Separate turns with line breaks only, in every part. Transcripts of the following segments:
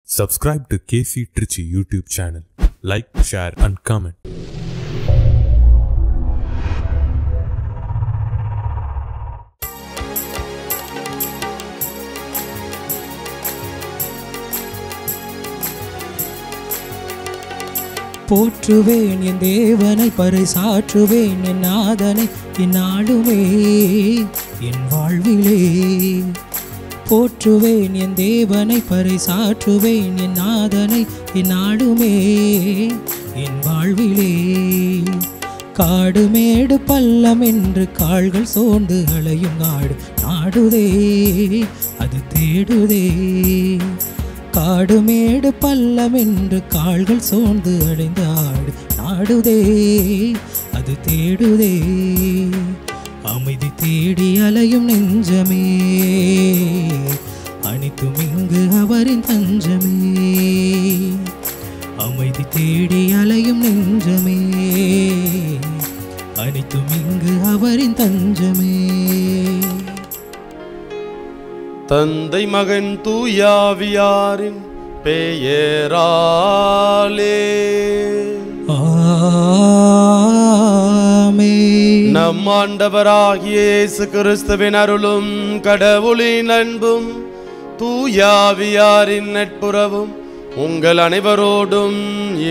Subscribe to KC Trichy YouTube channel. Like, share, and comment.
போற்றுவேன் என் தேவனை பறைசாற்றுவேன் என் நாதனை இந்நாளுமே என் வாழ்விலே போற்றுவேன் என் தேவனை பறைசாற்றுவேன் என் நாதனை இந்நாளுமே என் வாழ்விலே காடு மேடு பள்ளம் என்று கால்கள் சோர்ந்து அலையும் நாடு நாடுதே அது தேடுதே காடு மேடு பள்ளம் என்று கால்கள் சோர்ந்து அடைந்த ஆடு நாடுதே அது தேடுதே அமைதி தேடி அலையும் நெஞ்சமே அனைத்தும் இங்கு அவரின் தஞ்சமே அமைதி தேடி அலையும் நெஞ்சமே அனைத்தும் இங்கு அவரின் தஞ்சமே
தந்தை மகன் தூயாவியாரின் பெயராலே
ஆமென்.
நம் ஆண்டவராகிய இயேசு கிறிஸ்துவின் அருளும் கடவுளின் அன்பும் தூயாவியாரின் நட்புறவும் உங்கள் அனைவரோடும்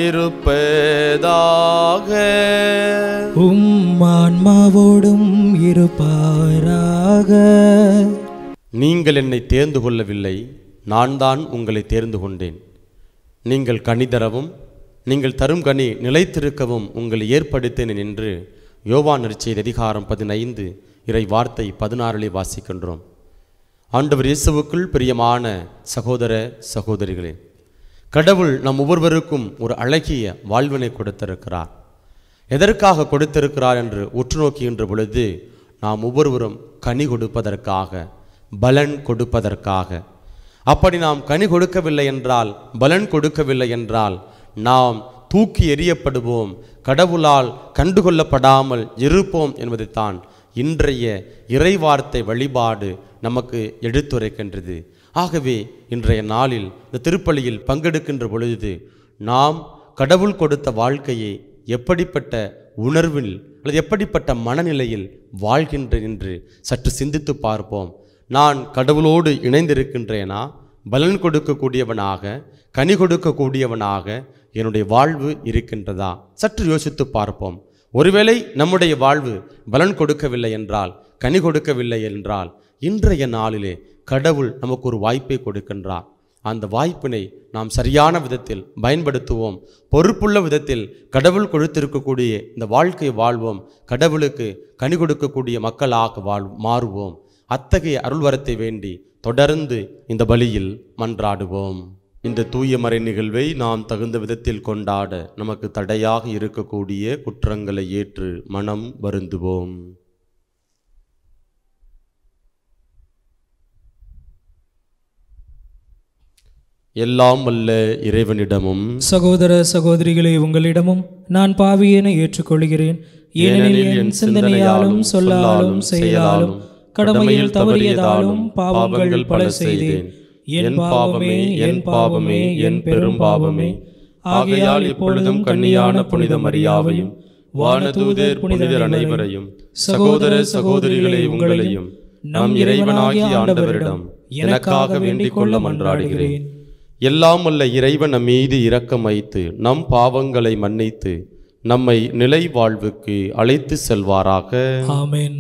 இருப்பதாக
உம் ஆன்மாவோடும் இருப்பாராக
நீங்கள் என்னை தேர்ந்து கொள்ளவில்லை நான் தான் உங்களை தேர்ந்து கொண்டேன் நீங்கள் கனி தரவும் நீங்கள் தரும் கனி நிலைத்திருக்கவும் உங்களை ஏற்படுத்தினேன் என்று யோவான் நற்செய்தி அதிகாரம் பதினைந்து இறை வார்த்தை பதினாறிலே வாசிக்கின்றோம் ஆண்டவர் இயேசுவுக்குள் பிரியமான சகோதர சகோதரிகளே கடவுள் நம் ஒவ்வொருவருக்கும் ஒரு அழகிய வாழ்வினை கொடுத்திருக்கிறார் எதற்காக கொடுத்திருக்கிறார் என்று உற்று நோக்குகின்ற பொழுது நாம் ஒவ்வொருவரும் கனி கொடுப்பதற்காக பலன் கொடுப்பதற்காக அப்படி நாம் கனி கொடுக்கவில்லை என்றால் பலன் கொடுக்கவில்லை என்றால் நாம் தூக்கி எறியப்படுவோம் கடவுளால் கண்டுகொள்ளப்படாமல் இருப்போம் என்பதைத்தான் இன்றைய இறைவார்த்தை வழிபாடு நமக்கு எடுத்துரைக்கின்றது ஆகவே இன்றைய நாளில் இந்த திருப்பலியில் பங்கெடுக்கின்ற பொழுது நாம் கடவுள் கொடுத்த வாழ்க்கையை எப்படிப்பட்ட உணர்வில் அல்லது எப்படிப்பட்ட மனநிலையில் வாழ்கின்றேன் என்று சற்று சிந்தித்து பார்ப்போம் நான் கடவுளோடு இணைந்திருக்கின்றேனா பலன் கொடுக்கக்கூடியவனாக கனி கொடுக்கக்கூடியவனாக என்னுடைய வாழ்வு இருக்கின்றதா சற்று யோசித்து பார்ப்போம் ஒருவேளை நம்முடைய வாழ்வு பலன் கொடுக்கவில்லை என்றால் கனி கொடுக்கவில்லை என்றால் இன்றைய நாளிலே கடவுள் நமக்கு ஒரு வாய்ப்பை கொடுக்கின்றார் அந்த வாய்ப்பினை நாம் சரியான விதத்தில் பயன்படுத்துவோம் பொறுப்புள்ள விதத்தில் கடவுள் கொடுத்திருக்கக்கூடிய இந்த வாழ்க்கை வாழ்வோம் கடவுளுக்கு கனி கொடுக்கக்கூடிய மக்களாக வாழ் மாறுவோம் அத்தகைய அருள்வரத்தை வேண்டி தொடர்ந்து இந்த பலியில் மன்றாடுவோம் இந்த தூய மறை நிகழ்வை நாம் தகுந்த விதத்தில் கொண்டாட நமக்கு தடையாக இருக்கக்கூடிய குற்றங்களை ஏற்று மனம் வருந்துவோம் எல்லாம் வல்ல இறைவனிடமும்
சகோதர சகோதரிகளே உங்களிடமும் நான் பாவியனை ஏற்றுக்கொள்கிறேன் ஏனெனில் என் சிந்தனையாலும் சொல்லாலும் செயலாலும் கடமையில் தவறியதாலும் பாவங்கள் பல செய்தேன் என் பாவமே என் பாவமே என் பெரும் பாவமே
ஆகையால் இப்பொழுதும் கன்னியான புனித மரியாவையும் வானதூதர் புனிதர் அனைவரையும் சகோதர சகோதரிகளே உங்களையும் நம் இறைவனாகிய ஆண்டவரிடம் எனக்காக வேண்டிக் கொள்ள மன்றாடுகிறேன் எல்லாம் வல்ல இறைவன் நம் மீது இரக்கம் வைத்து நம் பாவங்களை மன்னித்து நம்மை நிலை வாழ்வுக்கு அழைத்து செல்வாராக
ஆமென்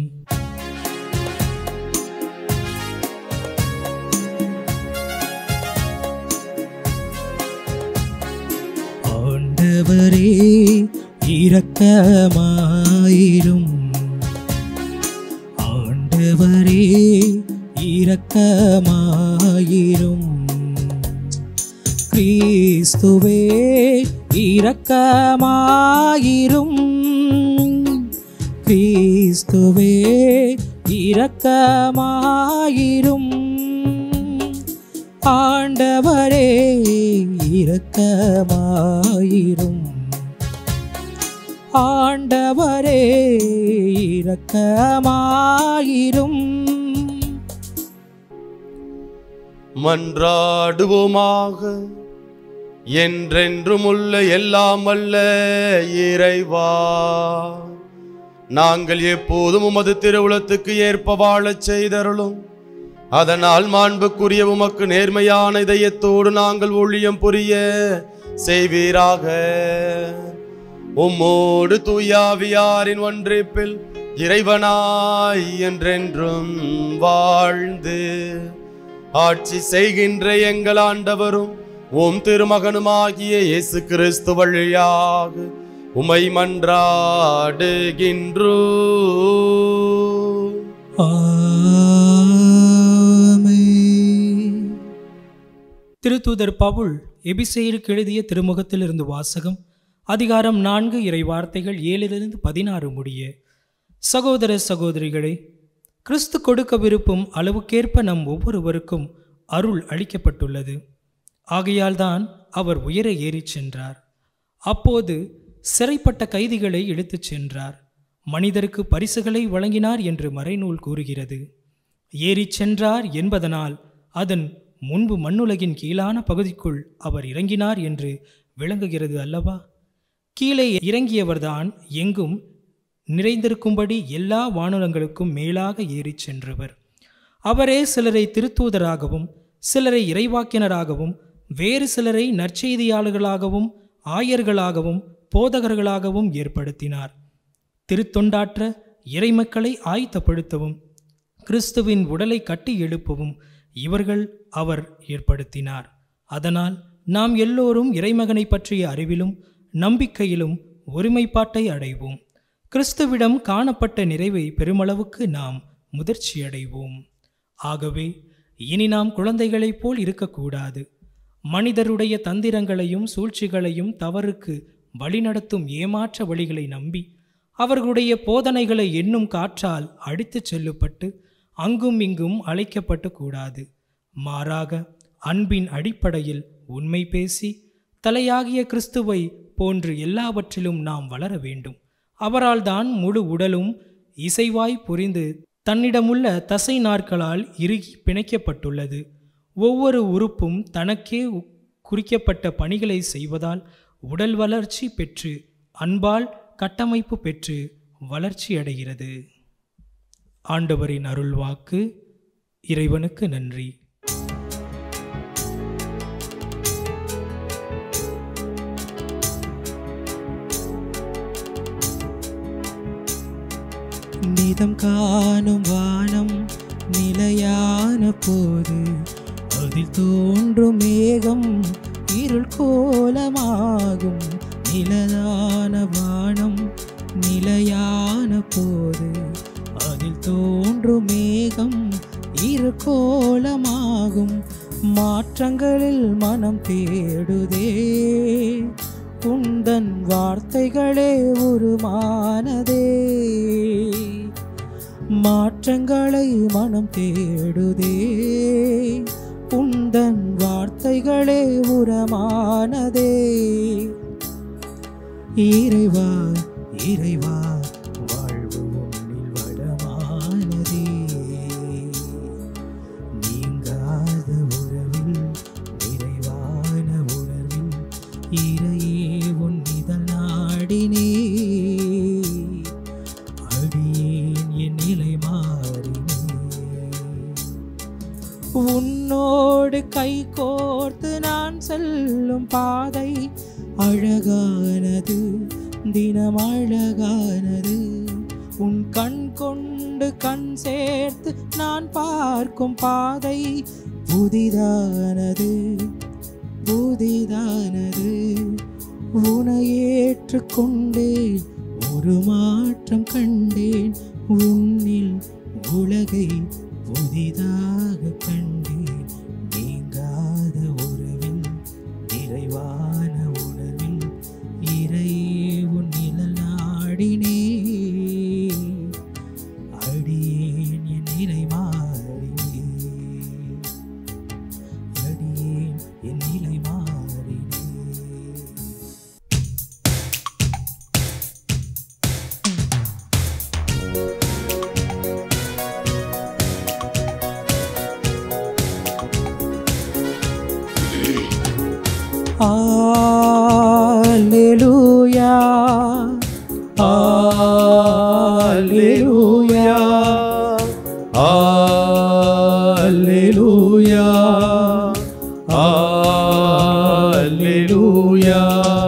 ஆண்டவரே இரக்கமாயிரும் ஆண்டவரே இரக்கமாயிரும் கிறிஸ்துவே இரக்கமாயிரும் கிறிஸ்துவே இரக்கமாயிரும் ஆண்டவரே இரக்கமாயிரும் ஆண்டவரே இரக்கமாயிரும்
மன்றாடுவோமாக என்றென்றும் உள்ள எல்லாம் வல்ல இறைவா நாங்கள் எப்போதும் உமது திருவுளத்துக்கு ஏற்ப வாழச் செய்தருளும் அதனால் மாண்புக்குரிய உமக்கு நேர்மையான இதயத்தோடு நாங்கள் ஊழியம் புரிய செய்வீராக உம்மோடு தூயாவியாரின் ஒன்றிப்பில் இறைவனாய் என்றென்றும் வாழ்ந்து ஆட்சி செய்கின்ற எங்கள் ஆண்டவரும் உம் திருமகனுமாகிய இயேசு கிறிஸ்து வழியாக உமை மன்றாடுகின்றோ
ஆமென். திருத்தூதர் பவுல் எபிசேயருக்கு எழுதிய திருமுகத்திலிருந்து வாசகம் அதிகாரம் நான்கு இறை வார்த்தைகள் ஏழிலிருந்து பதினாறு முடிய சகோதர சகோதரிகளே கிறிஸ்து கொடுக்க விருப்பும் அளவுக்கேற்ப நம் ஒவ்வொருவருக்கும் அருள் அளிக்கப்பட்டுள்ளது ஆகையால்தான் அவர் உயர ஏறிச் சென்றார் அப்போது சிறைப்பட்ட கைதிகளை இழுத்துச் சென்றார் மனிதருக்கு பரிசுகளை வழங்கினார் என்று மறைநூல் கூறுகிறது ஏறிச் சென்றார் என்பதனால் அதன் முன்பு மண்ணுலகின் கீழான பகுதிக்குள் அவர் இறங்கினார் என்று விளங்குகிறது அல்லவா கீழே இறங்கியவர்தான் எங்கும் நிறைந்திருக்கும்படி எல்லா வானுலங்களுக்கும் மேலாக ஏறிச் சென்றவர் அவரே சிலரை திருத்தூதராகவும் சிலரை இறைவாக்கினராகவும் வேறு சிலரை நற்செய்தியாளர்களாகவும் ஆயர்களாகவும் போதகர்களாகவும் ஏற்படுத்தினார் திருத்தொண்டாற்ற இறைமக்களை ஆயத்தப்படுத்தவும் கிறிஸ்துவின் உடலை கட்டி எழுப்பவும் இவர்கள் அவர் ஏற்படுத்தினார் அதனால் நாம் எல்லோரும் இறைமகனை பற்றிய அறிவிலும் நம்பிக்கையிலும் ஒருமைப்பாட்டை அடைவோம் கிறிஸ்துவிடம் காணப்பட்ட நிறைவை பெருமளவுக்கு நாம் முதிர்ச்சியடைவோம் ஆகவே இனி நாம் குழந்தைகளைப் போல் இருக்கக்கூடாது மனிதருடைய தந்திரங்களையும் சூழ்ச்சிகளையும் தவறுக்கு வழிநடத்தும் ஏமாற்ற வழிகளை நம்பி அவர்களுடைய போதனைகளை எண்ணும் காற்றால் அடித்துச் செல்லப்பட்டு அங்கும் இங்கும் அழைக்கப்பட்டு கூடாது மாறாக அன்பின் அடிப்படையில் உண்மை பேசி தலையாகிய கிறிஸ்துவை போன்று எல்லாவற்றிலும் நாம் வளர வேண்டும் அவரால் தான் முழு உடலும் இசைவாய் புரிந்து தன்னிடமுள்ள தசை நாற்களால் இறுகி பிணைக்கப்பட்டுள்ளது ஒவ்வொரு உறுப்பும் தனக்கே உ- குறிக்கப்பட்ட பணிகளை செய்வதால் உடல் வளர்ச்சி பெற்று அன்பால் கட்டமைப்பு பெற்று வளர்ச்சி அடைகிறது ஆண்டவரின் அருள்வாக்கு இறைவனுக்கு நன்றி
நிதம் காணும் வானம் நிலையான போது அதில் தோன்றும் மேகம் இருள் கோலமாகும் நிலையான வானம் நிலையான போது அதில் தோன்றும் மேகம் இரு கோலமாகும் மாற்றங்களில் மனம் தேடுதே உந்தன் வார்த்தைகளே உருமானதே மாற்றங்களை மனம் தேடுதே உந்தன் வார்த்தைகளே உரமானதே இறைவா இறைவா வாழ்வு உன்னில் வளமானதே நீங்காத உறவில் நிறைவான உணர்வில் இறையே உன் இதழ் நாடினே அடியேன் என் நிலை மாறினே உன்னோடு கை கோர்த்து நான் செல்லும் பாதை அழகானது தினம் அழகானது உன் கண் கொண்டு கண் சேர்த்து நான் பார்க்கும் பாதை புதிதானது புதிதானது உனை ஏற்றுக்கொண்டேன் ஒரு மாற்றம் கண்டேன் உன்னில் உலகை புதிதாக கண்டேன் நீங்காத உறவில் நிறைவான உணர்வில் இறையே உன் நிழல் நாடினே அடியேன் என் நிலை மாறினே அடியேன் என் நிலை மாறினே Alleluia. Alleluia. Alleluia. Alleluia.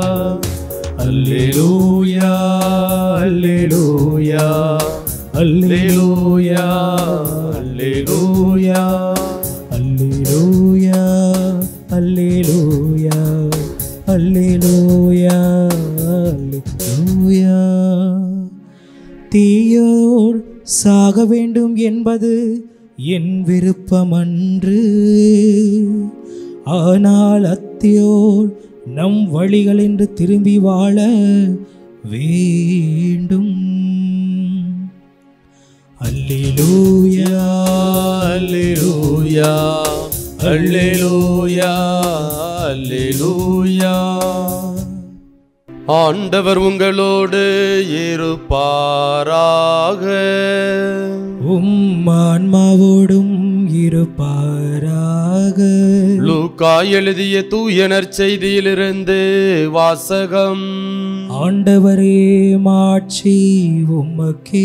Alleluia. Alleluia. Alleluia. Alleluia. Alleluia. Alleluia. Alleluia. Alleluia. தீயோர் சாக வேண்டும் என்பது என் விருப்பமன்று ஆனால் அத்தியோர் நம் வழிகள் என்று திரும்பி வாழ வேண்டும் அல்லேலூயா அல்லேலூயா அல்லேலூயா அல்லேலூயா
ஆண்டவர் உங்களோடு இருப்பாராக
உம் ஆன்மாவோடும் இருப்பாராக
லூக்கா எழுதிய தூயனர் செய்தியிலிருந்து வாசகம்
ஆண்டவரே மாட்சி உமக்கே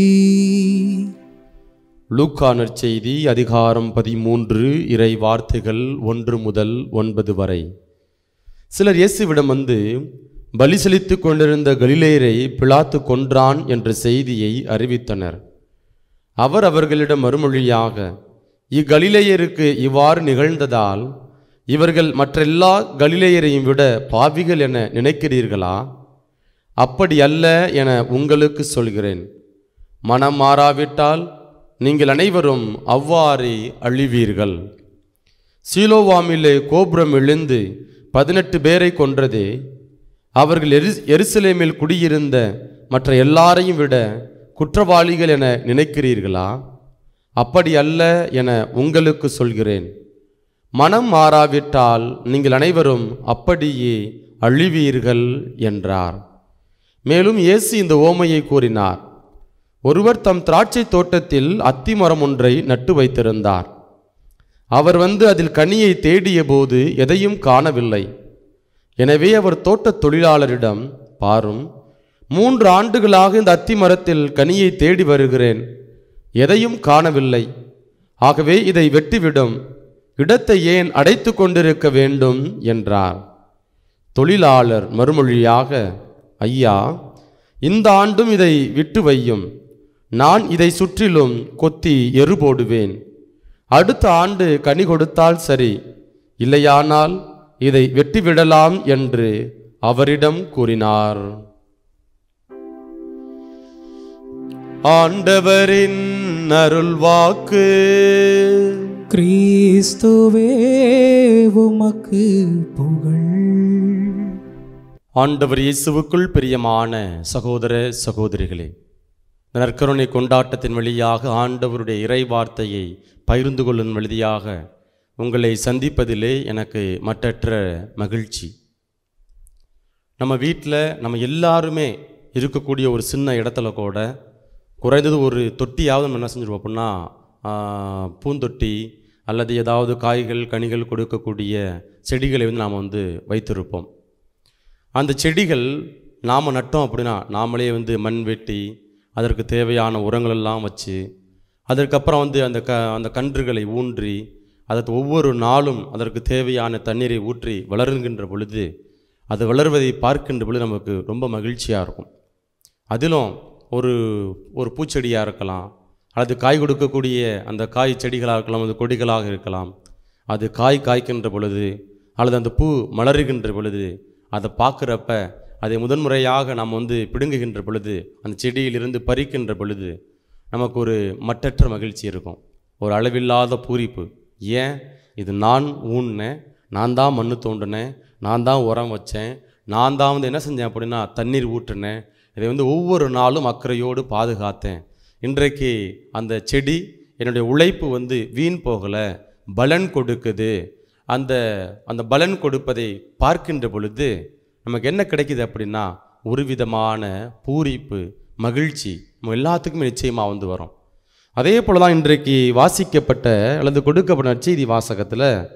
லூக்கானர் செய்தி அதிகாரம் பதிமூன்று இறை வார்த்தைகள் ஒன்று முதல் ஒன்பது வரை சிலர் இயேசுவிடம் வந்து பலி செலுத்திக் கொண்டிருந்த கலிலேயரை பிலாத்து கொன்றான் என்ற செய்தியை அறிவித்தனர் அவர் அவர்களிடம் மறுமொழியாக இக்கலிலேயருக்கு இவ்வாறு நிகழ்ந்ததால் இவர்கள் மற்றெல்லா கலிலேயரையும் விட பாவிகள் என நினைக்கிறீர்களா அப்படி அல்ல என உங்களுக்கு சொல்கிறேன் மனம் மாறாவிட்டால் நீங்கள் அனைவரும் அவ்வாறே அழிவீர்கள் சீலோவாமிலே கோபுரம் எழுந்து பதினெட்டு பேரை கொன்றதே அவர்கள் எரு எருசலேமில் குடியிருந்த மற்ற எல்லாரையும் விட குற்றவாளிகள் என நினைக்கிறீர்களா அப்படி அல்ல என உங்களுக்கு சொல்கிறேன் மனம் மாறாவிட்டால் நீங்கள் அனைவரும் அப்படியே அழிவீர்கள் என்றார் மேலும் இயேசு இந்த ஓமையை கூறினார் ஒருவர் தம் திராட்சை தோட்டத்தில் அத்திமரம் ஒன்றை நட்டு வைத்திருந்தார் அவர் வந்து அதில் கனியை தேடிய போது எதையும் காணவில்லை எனவே அவர் தோட்டத் தொழிலாளரிடம் பாரும் மூன்று ஆண்டுகளாக இந்த அத்தி மரத்தில் கனியை தேடி வருகிறேன் எதையும் காணவில்லை ஆகவே இதை வெட்டிவிடும் இடத்தை ஏன் அடைத்து கொண்டிருக்க வேண்டும் என்றார் தொழிலாளர் மறுமொழியாக ஐயா இந்த ஆண்டும் இதை விட்டு வையும் நான் இதை சுற்றிலும் கொத்தி எரு போடுவேன் அடுத்த ஆண்டு கனி கொடுத்தால் சரி இல்லையானால் இதை வெட்டிவிடலாம் என்று அவரிடம் கூறினார் ஆண்டவரின் அருள்வாக்கு
கிறிஸ்துவே உமக்கு புகழ்
ஆண்டவர் இயேசுவுக்குள் பிரியமான சகோதர சகோதரிகளே இந்த நற்கருணை கொண்டாட்டத்தின் வழியாக ஆண்டவருடைய இறை வார்த்தையை பகிர்ந்து கொள்ளும் வழியாக உங்களை சந்திப்பதிலே எனக்கு மற்றற்ற மகிழ்ச்சி நம்ம வீட்டில் நம்ம எல்லாருமே இருக்கக்கூடிய ஒரு சின்ன இடத்துல கூட குறைந்தது ஒரு தொட்டியாவது நம்ம என்ன செஞ்சிருவோம் அப்படின்னா ஆ, பூந்தொட்டி அல்லது ஏதாவது காய்கள் கனிகள் கொடுக்கக்கூடிய செடிகளை வந்து நாம் வந்து வைத்திருப்போம் அந்த செடிகள் நாம் நட்டோம் அப்படின்னா நாமளே வந்து மண் வெட்டி அதற்கு தேவையான உரங்கள் எல்லாம் வச்சு அதற்கப்புறம் வந்து அந்த க அந்த கன்றுகளை ஊன்றி அதற்கு ஒவ்வொரு நாளும் அதற்கு தேவையான தண்ணீரை ஊற்றி வளருகின்ற பொழுது அது வளர்வதை பார்க்கின்ற பொழுது நமக்கு ரொம்ப மகிழ்ச்சியாக இருக்கும் அதிலும் ஒரு ஒரு பூச்செடியாக இருக்கலாம் அல்லது காய் கொடுக்கக்கூடிய அந்த காய் செடிகளாக இருக்கலாம் அது கொடிகளாக இருக்கலாம் அது காய் காய்க்கின்ற பொழுது அல்லது அந்த பூ மலருகின்ற பொழுது அதை பார்க்குறப்ப அதை முதன்முறையாக நாம் வந்து பிடுங்குகின்ற பொழுது அந்த செடியிலிருந்து பறிக்கின்ற பொழுது நமக்கு ஒரு மட்டற்ற மகிழ்ச்சி இருக்கும் ஒரு அளவில்லாத பூரிப்பு ஏன் இது நான் ஊன்னேன் நான் தான் மண்ணு தோண்டினேன் நான் தான் உரம் வச்சேன் நான் தான் வந்து என்ன செஞ்சேன் அப்படின்னா தண்ணீர் ஊற்றினேன் இதை வந்து ஒவ்வொரு நாளும் அக்கறையோடு பாதுகாத்தேன் இன்றைக்கு அந்த செடி என்னுடைய உழைப்பு வந்து வீண் போகலை பலன் கொடுக்குது அந்த அந்த பலன் கொடுப்பதை பார்க்கின்ற பொழுது நமக்கு என்ன கிடைக்குது அப்படின்னா ஒரு விதமான பூரிப்பு மகிழ்ச்சி நம்ம எல்லாத்துக்குமே நிச்சயமாக வந்து வரும் அதே போல தான் இன்றைக்கு வாசிக்கப்பட்ட அல்லது கொடுக்கப்பட்ட நற்செய்தி வாசகத்தில்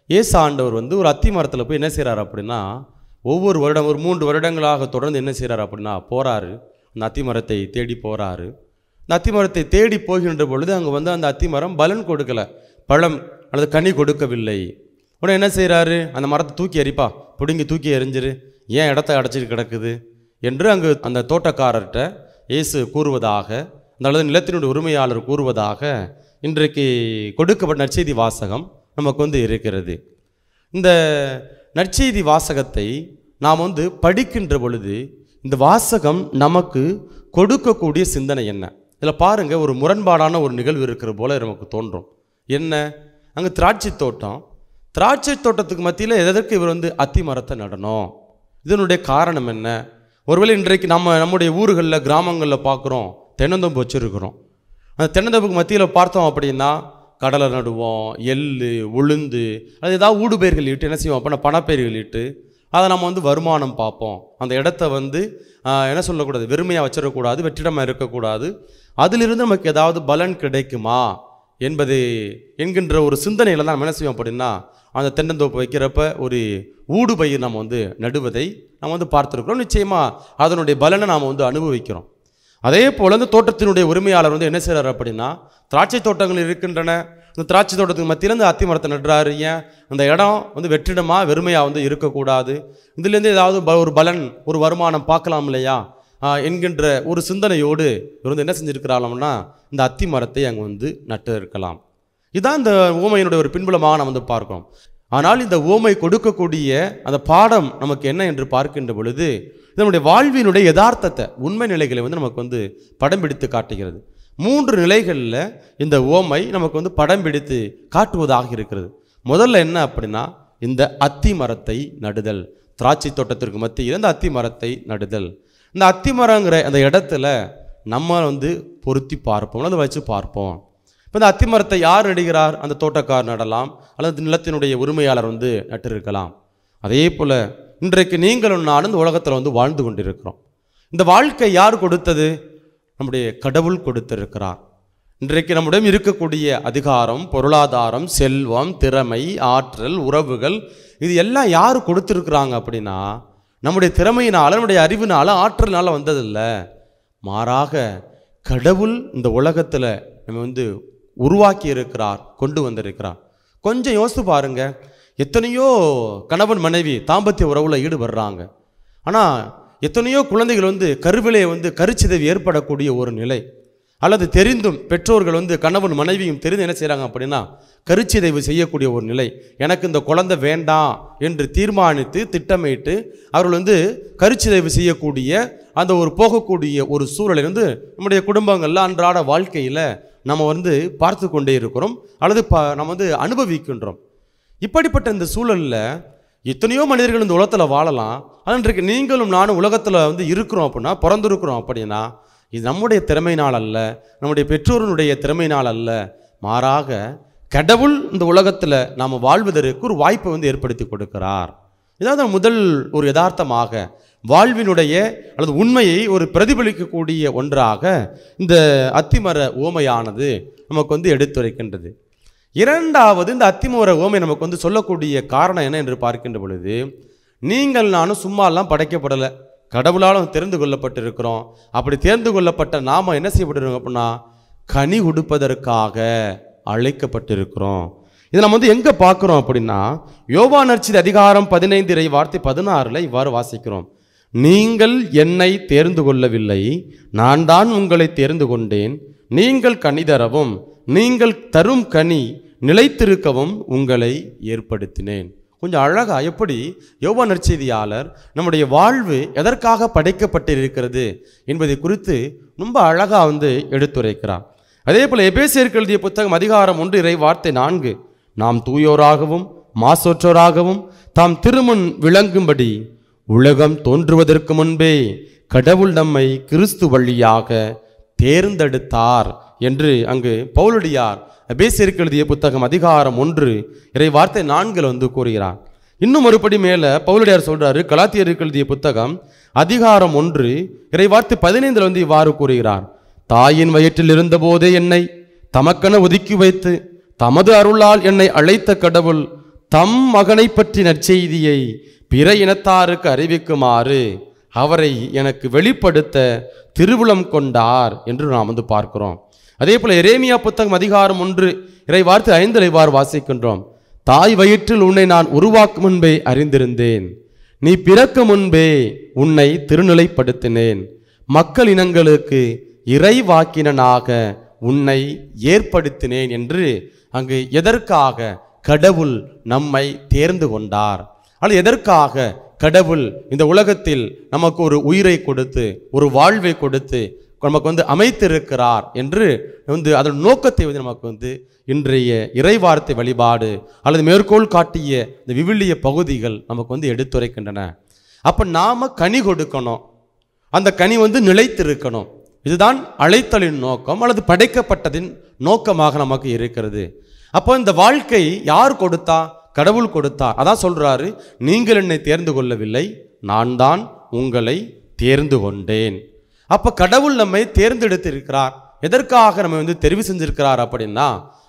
ஏசு ஆண்டவர் வந்து ஒரு அத்தி மரத்தில் போய் என்ன செய்கிறார் அப்படின்னா ஒவ்வொரு வருடம் ஒரு மூன்று வருடங்களாக தொடர்ந்து என்ன செய்கிறார் அப்படின்னா போகிறாரு அந்த அத்தி மரத்தை தேடி போகிறாரு அந்த அத்தி மரத்தை தேடி போகின்ற பொழுது அங்கே வந்து அந்த அத்தி மரம் பலன் கொடுக்கல பழம் அல்லது கனி கொடுக்கவில்லை உடனே என்ன செய்கிறாரு அந்த மரத்தை தூக்கி எறிப்பா பிடுங்கி தூக்கி எறிஞ்சிரு ஏன் இடத்த அடைச்சிட்டு கிடக்குது என்று அங்கு அந்த தோட்டக்காரர்கிட்ட இயேசு கூறுவதாக அந்த அல்லது நிலத்தினுடைய உரிமையாளர் கூறுவதாக இன்றைக்கு கொடுக்கப்பட்ட நற்செய்தி வாசகம் நமக்கு வந்து இருக்கிறது இந்த நற்செய்தி வாசகத்தை நாம் வந்து படிக்கின்ற பொழுது இந்த வாசகம் நமக்கு கொடுக்கக்கூடிய சிந்தனை என்ன இதில் பாருங்க ஒரு முரண்பாடான ஒரு நிகழ்வு இருக்கிற போல நமக்கு தோன்றும் என்ன அங்கே திராட்சை தோட்டம் திராட்சை தோட்டத்துக்கு மத்தியில் எதற்கு இவர் வந்து அத்தி மரத்தை நடணும் இதனுடைய காரணம் என்ன ஒருவேளை இன்றைக்கு நம்ம நம்முடைய ஊர்களில் கிராமங்களில் பார்க்குறோம் தென்னந்தோப்பு வச்சுருக்கிறோம் அந்த தென்னந்தோப்புக்கு மத்தியில் பார்த்தோம் அப்படின்னா கடலை நடுவோம் எள்ளு உளுந்து அது ஏதாவது ஊடுபயிர்கள் இட்டு என்ன செய்வோம் அப்படின்னா பணப்பயிர்கள் இட்டு அதை நம்ம வந்து வருமானம் பார்ப்போம் அந்த இடத்த வந்து ஆஹ், என்ன சொல்லக்கூடாது வெறுமையாக வச்சிடக்கூடாது வெற்றிடமாக இருக்கக்கூடாது அதிலிருந்து நமக்கு ஏதாவது பலன் கிடைக்குமா என்பது என்கின்ற ஒரு சிந்தனையில் தான் நம்ம என்ன செய்வோம் அப்படின்னா அந்த தென்னந்தோப்பு வைக்கிறப்ப ஒரு ஊடுபயிர் நம்ம வந்து நடுவதை நம்ம வந்து பார்த்துருக்குறோம் நிச்சயமாக அதனுடைய பலனை நாம் வந்து அனுபவிக்கிறோம் அதே போல் இந்த தோட்டத்தினுடைய உரிமையாளர் வந்து என்ன செய்கிறார் அப்படின்னா திராட்சை தோட்டங்கள் இருக்கின்றன இந்த திராட்சை தோட்டத்துக்கு மத்தியில் இந்த அத்தி மரத்தை நடுறாரு ஏன் அந்த இடம் வந்து வெற்றிடமாக வெறுமையாக வந்து இருக்கக்கூடாது இதுலேருந்து ஏதாவது ப- ஒரு பலன் ஒரு வருமானம் பார்க்கலாம் இல்லையா ஆஹ் என்கின்ற ஒரு சிந்தனையோடு இவர் வந்து என்ன செஞ்சிருக்கிறாங்கன்னா இந்த அத்தி மரத்தை அங்கே வந்து நட்டு இருக்கலாம் இதான் இந்த ஓமையினுடைய ஒரு பின்புலமாக நாம் வந்து பார்க்கிறோம் ஆனால் இந்த ஓமை கொடுக்கக்கூடிய அந்த பாடம் நமக்கு என்ன என்று பார்க்கின்ற பொழுது இதனுடைய வாழ்வினுடைய யதார்த்தத்தை உண்மை நிலைகளை வந்து நமக்கு வந்து படம் பிடித்து காட்டுகிறது மூன்று நிலைகளில் இந்த ஓமை நமக்கு வந்து படம் பிடித்து காட்டுவதாக இருக்கிறது முதல்ல என்ன அப்படின்னா இந்த அத்தி மரத்தை நடுதல் திராட்சை தோட்டத்திற்கு மத்தியில் இந்த அத்தி மரத்தை நடுதல் இந்த அத்தி மரங்கிற அந்த இடத்துல நம்ம வந்து பொருத்தி பார்ப்போம் அதை வச்சு பார்ப்போம் இப்போ இந்த அத்தி மரத்தை யார் நடுகிறார் அந்த தோட்டக்கார் நடலாம் அல்லது நிலத்தினுடைய உரிமையாளர் வந்து நட்டிருக்கலாம் அதே போல் இன்றைக்கு நீங்களும் நானும் இந்த உலகத்தில் வந்து வாழ்ந்து கொண்டிருக்கிறோம் இந்த வாழ்க்கை யார் கொடுத்தது நம்முடைய கடவுள் கொடுத்திருக்கிறார் இன்றைக்கு நம்மிடம் இருக்கக்கூடிய அதிகாரம் பொருளாதாரம் செல்வம் திறமை ஆற்றல் உறவுகள் இது எல்லாம் யார் கொடுத்துருக்குறாங்க அப்படின்னா நம்முடைய திறமையினால நம்முடைய அறிவினால ஆற்றல்னால வந்ததில்லை மாறாக கடவுள் இந்த உலகத்தில் நம்ம வந்து உருவாக்கி இருக்கிறார் கொண்டு வந்திருக்கிறார் கொஞ்சம் யோசித்து பாருங்க எத்தனையோ கணவன் மனைவி தாம்பத்திய உறவில் ஈடுபடுறாங்க ஆனால் எத்தனையோ குழந்தைகள் வந்து கருவிலே வந்து கருச்சிதைவு ஏற்படக்கூடிய ஒரு நிலை அல்லது தெரிந்தும் பெற்றோர்கள் வந்து கணவன் மனைவியும் தெரிந்து என்ன செய்கிறாங்க அப்படின்னா கருச்சிதைவு செய்யக்கூடிய ஒரு நிலை எனக்கு இந்த குழந்தை வேண்டாம் என்று தீர்மானித்து திட்டமிட்டு அவர்கள் வந்து கருச்சிதைவு செய்யக்கூடிய அந்த ஒரு போகக்கூடிய ஒரு சூழலை வந்து நம்முடைய குடும்பங்களில் அன்றாட வாழ்க்கையில் நம்ம வந்து பார்த்து கொண்டே இருக்கிறோம் அல்லது ப நம்ம வந்து அனுபவிக்கின்றோம் இப்படிப்பட்ட இந்த சூழலில் எத்தனையோ மனிதர்கள் இந்த உலகத்தில் வாழலாம் ஆனால் இன்றைக்கு நீங்களும் நானும் உலகத்தில் வந்து இருக்கிறோம் அப்படின்னா பிறந்திருக்கிறோம் அப்படின்னா இது நம்முடைய திறமையினால் அல்ல நம்முடைய பெற்றோருடைய திறமையினால் அல்ல மாறாக கடவுள் இந்த உலகத்தில் நாம் வாழ்வதற்கு ஒரு வாய்ப்பை வந்து ஏற்படுத்தி கொடுக்கிறார் இதாவது முதல் ஒரு யதார்த்தமாக வாழ்வினுடைய அல்லது உண்மையை ஒரு பிரதிபலிக்கக்கூடிய ஒன்றாக இந்த அத்திமர ஓமையானது நமக்கு வந்து எடுத்துரைக்கின்றது இரண்டாவது இந்த அத்திமர ஓமை நமக்கு வந்து சொல்லக்கூடிய காரணம் என்ன என்று பார்க்கின்ற பொழுது நீங்கள் நானும் சும்மாலாம் படைக்கப்படலை கடவுளாலும் தெரிந்து கொள்ளப்பட்டிருக்கிறோம் அப்படி தெரிந்து கொள்ளப்பட்ட நாம என்ன செய்யப்பட்டிருக்கோம் அப்படின்னா கனி கொடுப்பதற்காக அழைக்கப்பட்டிருக்கிறோம் இதை நம்ம வந்து எங்கே பார்க்குறோம் அப்படின்னா யோவா நர்ச்சித அதிகாரம் பதினைந்து இறை வார்த்தை பதினாறில் இவ்வாறு வாசிக்கிறோம் நீங்கள் என்னை தேர்ந்து கொள்ளவில்லை நான் தான் உங்களை தேர்ந்து கொண்டேன் நீங்கள் கனி தரவும் நீங்கள் தரும் கனி நிலைத்திருக்கவும் உங்களை ஏற்படுத்தினேன் கொஞ்சம் அழகா எப்படி யோவா நற்செய்தியாளர் நம்முடைய வாழ்வு எதற்காக படைக்கப்பட்டிருக்கிறது என்பதை குறித்து ரொம்ப அழகா வந்து எடுத்துரைக்கிறார் அதே போல எபேசியருக்கு எழுதிய புத்தகம் அதிகாரம் ஒன்று இறை வார்த்தை நான்கு நாம் தூயோராகவும் மாசற்றோராகவும் தாம் திருமுன் விளங்கும்படி உலகம் தோன்றுவதற்கு முன்பே கடவுள் நம்மை கிறிஸ்து வழியாக தேர்ந்தெடுத்தார் என்று அங்கு பவுலடியார் எபேசியருக்கு எழுதிய புத்தகம் அதிகாரம் ஒன்று இறை வார்த்தை நான்கில் வந்து கூறுகிறார் இன்னும் ஒருபடி மேலே பவுலடியார் சொல்றாரு கலாத்தியருக்கு எழுதிய புத்தகம் அதிகாரம் ஒன்று இறை வார்த்தை பதினைந்தில் வந்து இவ்வாறு கூறுகிறார் தாயின் வயிற்றில் இருந்தபோதே என்னை தமக்கென ஒதுக்கி வைத்து தமது அருளால் என்னை அழைத்த கடவுள் தம் மகனை பற்றி நற்செய்தியை பிற இனத்தாருக்கு அறிவிக்குமாறு அவரை எனக்கு வெளிப்படுத்த திருவுளம் கொண்டார் என்று நாம் வந்து பார்க்கிறோம் அதே போல எரேமியா புத்தகம் அதிகாரம் ஒன்று இறை வார்த்தை ஐந்து இவ்வாறு வாசிக்கின்றோம் தாய் வயிற்றில் உன்னை நான் உருவாக்கும் முன்பே அறிந்திருந்தேன் நீ பிறக்கும் முன்பே உன்னை திருநிலைப்படுத்தினேன் மக்கள் இனங்களுக்கு இறைவாக்கினனாக உன்னை ஏற்படுத்தினேன் என்று அங்கு எதற்காக கடவுள் நம்மை தேர்ந்து கொண்டார் அல்லது எதற்காக கடவுள் இந்த உலகத்தில் நமக்கு ஒரு உயிரை கொடுத்து ஒரு வாழ்வை கொடுத்து நமக்கு வந்து அமைத்திருக்கிறார் என்று வந்து அதன் நோக்கத்தை வந்து நமக்கு வந்து இன்றைய இறைவார்த்தை வழிபாடு அல்லது மேற்கோள் காட்டிய இந்த விவிலிய பகுதிகள் நமக்கு வந்து எடுத்துரைக்கின்றன அப்போ நாம கனி கொடுக்கணும் அந்த கனி வந்து நிலைத்திருக்கணும் இதுதான் அழைத்தலின் நோக்கம் அல்லது படைக்கப்பட்டதின் நோக்கமாக நமக்கு இருக்கிறது அப்போ இந்த வாழ்க்கை யார் கொடுத்தா கடவுள் கொடுத்தார் அதான் சொல்றாரு நீங்கள் என்னை தேர்ந்து கொள்ளவில்லை நான் தான் உங்களை தேர்ந்து கொண்டேன் அப்ப கடவுள் நம்மை தேர்ந்தெடுத்திருக்கிறார் எதற்காக நம்ம வந்து தெரிவு செஞ்சிருக்கிறார் அப்படின்னா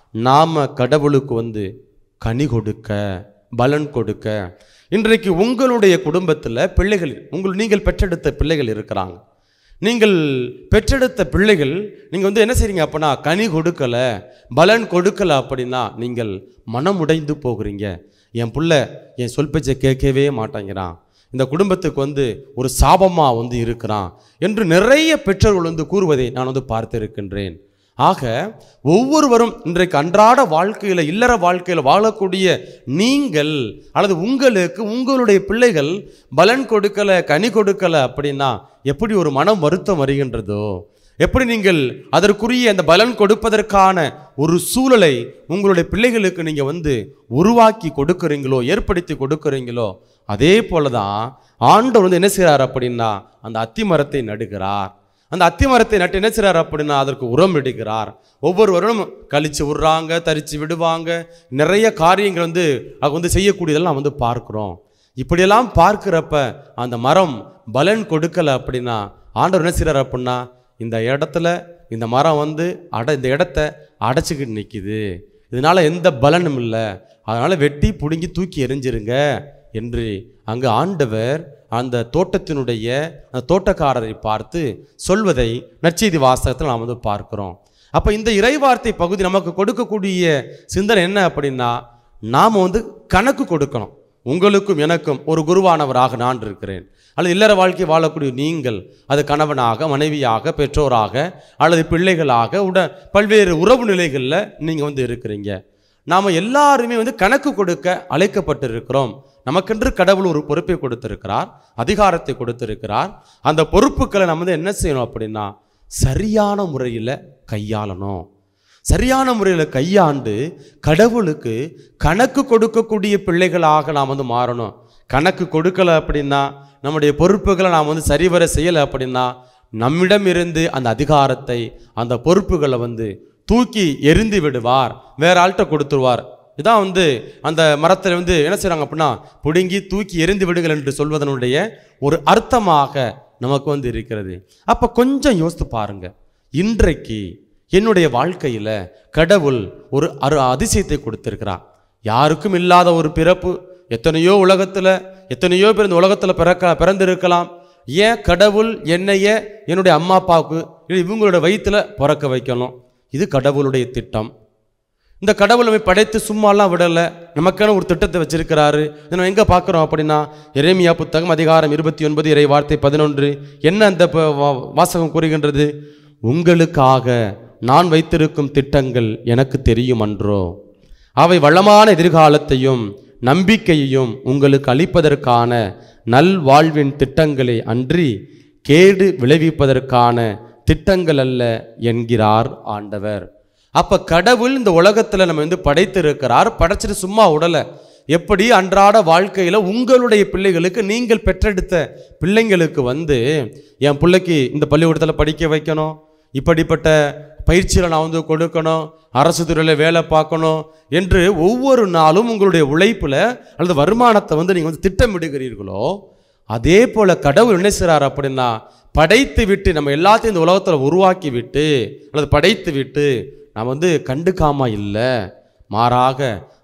நாம கடவுளுக்கு வந்து கனி கொடுக்க பலன் கொடுக்க இன்றைக்கு உங்களுடைய குடும்பத்தில் பிள்ளைகள் உங்கள் நீங்கள் பெற்றெடுத்த பிள்ளைகள் இருக்கிறாங்க நீங்கள் பெற்றெடுத்த பிள்ளைகள் நீங்கள் வந்து என்ன செய்றீங்க அப்படின்னா கனி கொடுக்கல பலன் கொடுக்கல அப்படின்னா நீங்கள் மனம் உடைந்து போகிறீங்க என் புள்ள என் சொல் பேச்சை கேட்கவே மாட்டேங்கிறான் இந்த குடும்பத்துக்கு வந்து ஒரு சாபமாக வந்து இருக்கிறான் என்று நிறைய பெற்றோர்கள் வந்து கூறுவதை நான் வந்து பார்த்திருக்கின்றேன் ஆக ஒவ்வொருவரும் இன்றைக்கு அன்றாட வாழ்க்கையில் இல்லற வாழ்க்கையில் வாழக்கூடிய நீங்கள் அல்லது உங்களுக்கு உங்களுடைய பிள்ளைகள் பலன் கொடுக்கல கனி கொடுக்கல அப்படின்னா எப்படி ஒரு மனம் வருத்தம் வருகின்றதோ எப்படி நீங்கள் அதற்குரிய அந்த பலன் கொடுப்பதற்கான ஒரு சூழலை உங்களுடைய பிள்ளைகளுக்கு நீங்கள் வந்து உருவாக்கி கொடுக்குறீங்களோ ஏற்படுத்தி கொடுக்குறீங்களோ அதே போல தான் ஆண்டவர் வந்து என்ன செய்கிறார் அப்படின்னா அந்த அத்தி மரத்தை நடுகிறார் அந்த அத்தி மரத்தை நட்டு என்ன செய்றார் அப்படின்னா அதற்கு உரம் இடுகிறார் ஒவ்வொரு வருடம் கழிச்சு விடுறாங்க தரிச்சு விடுவாங்க நிறைய காரியங்கள் வந்து அது வந்து செய்யக்கூடியதெல்லாம் வந்து பார்க்குறோம் இப்படியெல்லாம் பார்க்குறப்ப அந்த மரம் பலன் கொடுக்கல அப்படின்னா ஆண்டவர் என்ன செய்றார் அப்படின்னா இந்த இடத்துல இந்த மரம் வந்து அட இந்த இடத்த அடைச்சிக்கிட்டு நிற்கிது இதனால எந்த பலனும் இல்லை அதனால வெட்டி பிடுங்கி தூக்கி எறிஞ்சிருங்க என்று அங்கு ஆண்டவர் அந்த தோட்டத்தினுடைய அந்த தோட்டக்காரரை பார்த்து சொல்வதை நற்செய்தி வாசகத்தில் நாம் வந்து பார்க்கிறோம் அப்போ இந்த இறைவார்த்தை பகுதி நமக்கு கொடுக்கக்கூடிய சிந்தனை என்ன அப்படின்னா நாம் வந்து கணக்கு கொடுக்கணும் உங்களுக்கும் எனக்கும் ஒரு குருவானவராக நான் இருக்கிறேன் அல்லது இல்லற வாழ்க்கை வாழக்கூடிய நீங்கள் அது கணவனாக மனைவியாக பெற்றோராக அல்லது பிள்ளைகளாக உட பல்வேறு உறவு நிலைகளில் நீங்கள் வந்து இருக்கிறீங்க நாம் எல்லாருமே வந்து கணக்கு கொடுக்க அழைக்கப்பட்டிருக்கிறோம் நமக்கென்று கடவுள் ஒரு பொறுப்பை கொடுத்திருக்கிறார் அதிகாரத்தை கொடுத்திருக்கிறார் அந்த பொறுப்புகளை நம்ம வந்து என்ன செய்யணும் அப்படின்னா சரியான முறையில் கையாளணும் சரியான முறையில் கையாண்டு கடவுளுக்கு கணக்கு கொடுக்கக்கூடிய பிள்ளைகளாக நாம் வந்து மாறணும் கணக்கு கொடுக்கல அப்படின்னா நம்முடைய பொறுப்புகளை நாம் வந்து சரிவர செய்யலை அப்படின்னா நம்மிடம் இருந்து அந்த அதிகாரத்தை அந்த பொறுப்புகளை வந்து தூக்கி எரிந்து விடுவார் வேற ஆள்கிட்ட கொடுத்துருவார் இதான் வந்து அந்த மரத்தில் வந்து என்ன செய்கிறாங்க அப்படின்னா பிடுங்கி தூக்கி எரிந்து விடுங்கள் என்று சொல்வதனுடைய ஒரு அர்த்தமாக நமக்கு வந்து இருக்கிறது அப்போ கொஞ்சம் யோசித்து பாருங்க இன்றைக்கு என்னுடைய வாழ்க்கையில் கடவுள் ஒரு அரு அதிசயத்தை கொடுத்திருக்கிறார் யாருக்கும் இல்லாத ஒரு பிறப்பு எத்தனையோ உலகத்தில் எத்தனையோ பேர் இந்த உலகத்தில் பிறக்க பிறந்திருக்கலாம் ஏன் கடவுள் என்னைய என்னுடைய அம்மா அப்பாவுக்கு இல்லை இவங்களோட வயிற்றுல பிறக்க வைக்கணும் இது கடவுளுடைய திட்டம் இந்த கடவுள் நம்மை படைத்து சும்மாலாம் விடலை நமக்கான ஒரு திட்டத்தை வச்சிருக்கிறாரு இதை நம்ம எங்கே பார்க்குறோம் அப்படின்னா எரேமியா புத்தகம் அதிகாரம் இருபத்தி ஒன்பது இறை வார்த்தை பதினொன்று என்ன அந்த ப- வா- வாசகம் கூறுகின்றது உங்களுக்காக நான் வைத்திருக்கும் திட்டங்கள் எனக்கு தெரியும் அன்றோ அவை வளமான எதிர்காலத்தையும் நம்பிக்கையையும் உங்களுக்கு அளிப்பதற்கான நல்வாழ்வின் திட்டங்களை அன்றி கேடு விளைவிப்பதற்கான திட்டங்கள் அல்ல என்கிறார் ஆண்டவர் அப்ப கடவுள் இந்த உலகத்துல நம்ம வந்து படைத்திருக்கிறார் படைச்சிட்டு சும்மா உடலை எப்படி அன்றாட வாழ்க்கையில உங்களுடைய பிள்ளைகளுக்கு நீங்கள் பெற்றெடுத்த பிள்ளைங்களுக்கு வந்து என் பிள்ளைக்கு இந்த பள்ளிக்கூடத்தில் படிக்க வைக்கணும் இப்படிப்பட்ட பயிற்சியில் நான் வந்து கொடுக்கணும் அரசு துறையில் வேலை பார்க்கணும் என்று ஒவ்வொரு நாளும் உங்களுடைய உழைப்பில் அல்லது வருமானத்தை வந்து நீங்கள் வந்து திட்டமிடுகிறீர்களோ அதே போல கடவுள் என்ன செய்றார் அப்படின்னா படைத்து விட்டு நம்ம எல்லாத்தையும் இந்த உலகத்தில் உருவாக்கி விட்டு அல்லது படைத்து விட்டு நாம் வந்து கண்டுக்காம இல்லை மாறாக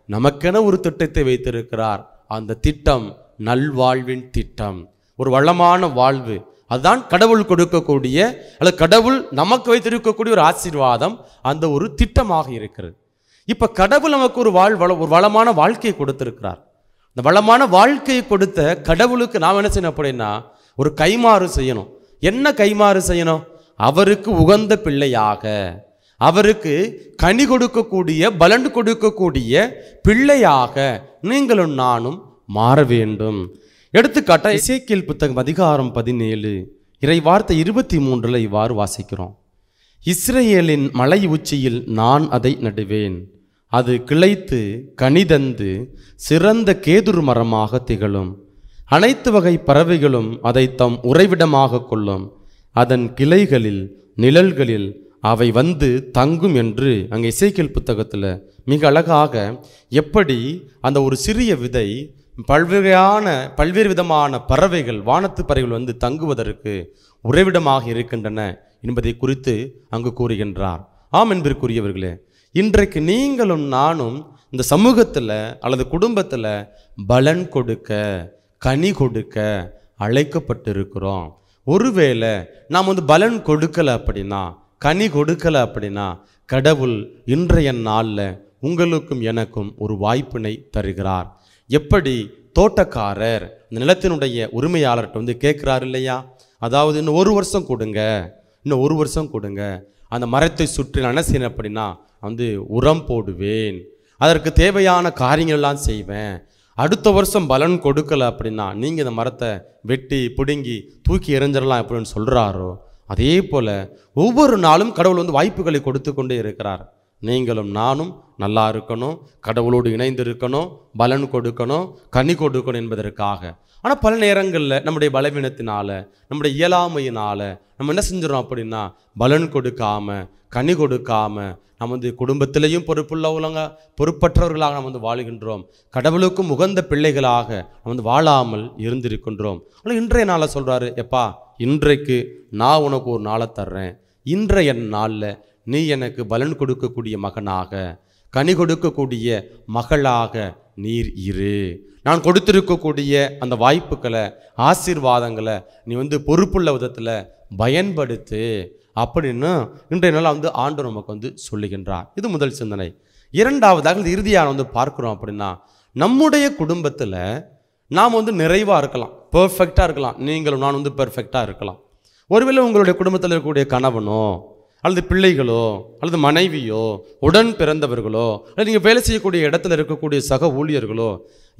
நமக்கென ஒரு திட்டத்தை வைத்திருக்கிறார் அந்த திட்டம் நல்வாழ்வின் திட்டம் ஒரு வளமான வாழ்வு அதுதான் கடவுள் கொடுக்கக்கூடிய அல்லது கடவுள் நமக்கு வைத்திருக்கக்கூடிய ஒரு ஆசீர்வாதம் அந்த ஒரு திட்டமாக இருக்கிறது இப்ப கடவுள் நமக்கு ஒரு வாழ் வள- ஒரு வளமான வாழ்க்கையை கொடுத்திருக்கிறார் இந்த வளமான வாழ்க்கையை கொடுத்த கடவுளுக்கு நாம் என்ன செய்யணும் அப்படின்னா ஒரு கைமாறு செய்யணும் என்ன கைமாறு செய்யணும் அவருக்கு உகந்த பிள்ளையாக அவருக்கு கனி கொடுக்கக்கூடிய பலன் கொடுக்கக்கூடிய பிள்ளையாக நீங்களும் நானும் மாற வேண்டும் எடுத்துக்காட்டா இசைக்கியல் புத்தகம் அதிகாரம் பதினேழு இறை வார்த்தை இருபத்தி மூன்றுல இவ்வாறு வாசிக்கிறோம் இஸ்ரேலின் மலை உச்சியில் நான் அதை நடுவேன் அது கிளைத்து கனிதந்து சிறந்த கேதுரு மரமாக திகழும் அனைத்து வகை பறவைகளும் அதை தம் உறைவிடமாக கொள்ளும் அதன் கிளைகளில் நிழல்களில் அவை வந்து தங்கும் என்று அங்கே இசைக்கியல் புத்தகத்தில் மிக அழகாக எப்படி அந்த ஒரு சிறிய விதை பல்வேறான பல்வேறு விதமான பறவைகள் வானத்து பறவைகள் வந்து தங்குவதற்கு உறைவிடமாக இருக்கின்றன என்பதை குறித்து அங்கு கூறுகின்றார் ஆம் என்பதற்குரியவர்களே இன்றைக்கு நீங்களும் நானும் இந்த சமூகத்தில் அல்லது குடும்பத்தில் பலன் கொடுக்க கனி கொடுக்க அழைக்கப்பட்டிருக்கிறோம் ஒருவேளை நாம் வந்து பலன் கொடுக்கல அப்படின்னா கனி கொடுக்கல அப்படின்னா கடவுள் இன்றைய நாளில் உங்களுக்கும் எனக்கும் ஒரு வாய்ப்பினை தருகிறார் எப்படி தோட்டக்காரர் இந்த நிலத்தினுடைய உரிமையாளர்கிட்ட வந்து கேட்குறாரு இல்லையா அதாவது இன்னும் ஒரு வருஷம் கொடுங்க இன்னும் ஒரு வருஷம் கொடுங்க அந்த மரத்தை சுற்றி நான் என்ன செய்யணும் அப்படின்னா வந்து உரம் போடுவேன் அதற்கு தேவையான காரியங்கள் எல்லாம் செய்வேன் அடுத்த வருஷம் பலன் கொடுக்கல அப்படின்னா நீங்கள் இந்த மரத்தை வெட்டி பிடுங்கி தூக்கி எறிஞ்சிடலாம் அப்படின்னு சொல்கிறாரோ அதே போல் ஒவ்வொரு நாளும் கடவுள் வந்து வாய்ப்புகளை கொடுத்து கொண்டே இருக்கிறார் நீங்களும் நானும் நல்லா இருக்கணும் கடவுளோடு இணைந்து இருக்கணும் பலன் கொடுக்கணும் கனி கொடுக்கணும் என்பதற்காக ஆனால் பல நேரங்களில் நம்முடைய பலவீனத்தினால நம்முடைய இயலாமையினால நம்ம என்ன செஞ்சிடறோம் அப்படின்னா பலன் கொடுக்காம கனி கொடுக்காம நம்ம வந்து குடும்பத்திலையும் பொறுப்புள்ளவங்க பொறுப்பற்றவர்களாக நம்ம வந்து வாழுகின்றோம் கடவுளுக்கும் உகந்த பிள்ளைகளாக நம்ம வந்து வாழாமல் இருந்திருக்கின்றோம் ஆனால் இன்றைய நாளை சொல்கிறாரு எப்பா இன்றைக்கு நான் உனக்கு ஒரு நாளை தர்றேன் இன்றைய நாளில் நீ எனக்கு பலன் கொடுக்கக்கூடிய மகனாக கனி கொடுக்கக்கூடிய மகளாக நீர் இரு நான் கொடுத்திருக்கக்கூடிய அந்த வாய்ப்புகளை ஆசீர்வாதங்களை நீ வந்து பொறுப்புள்ள விதத்தில் பயன்படுத்து அப்படின்னு இன்றைய நாள் வந்து ஆண்டு நமக்கு வந்து சொல்லுகின்றார் இது முதல் சிந்தனை இரண்டாவதாக இந்த இறுதியாக வந்து பார்க்குறோம் அப்படின்னா நம்முடைய குடும்பத்தில் நாம் வந்து நிறைவாக இருக்கலாம் பெர்ஃபெக்டாக இருக்கலாம் நீங்களும் நான் வந்து பெர்ஃபெக்டாக இருக்கலாம் ஒருவேளை உங்களுடைய குடும்பத்தில் இருக்கக்கூடிய கணவனோ அல்லது பிள்ளைகளோ அல்லது மனைவியோ உடன் பிறந்தவர்களோ அல்லது நீங்கள் வேலை செய்யக்கூடிய இடத்துல இருக்கக்கூடிய சக ஊழியர்களோ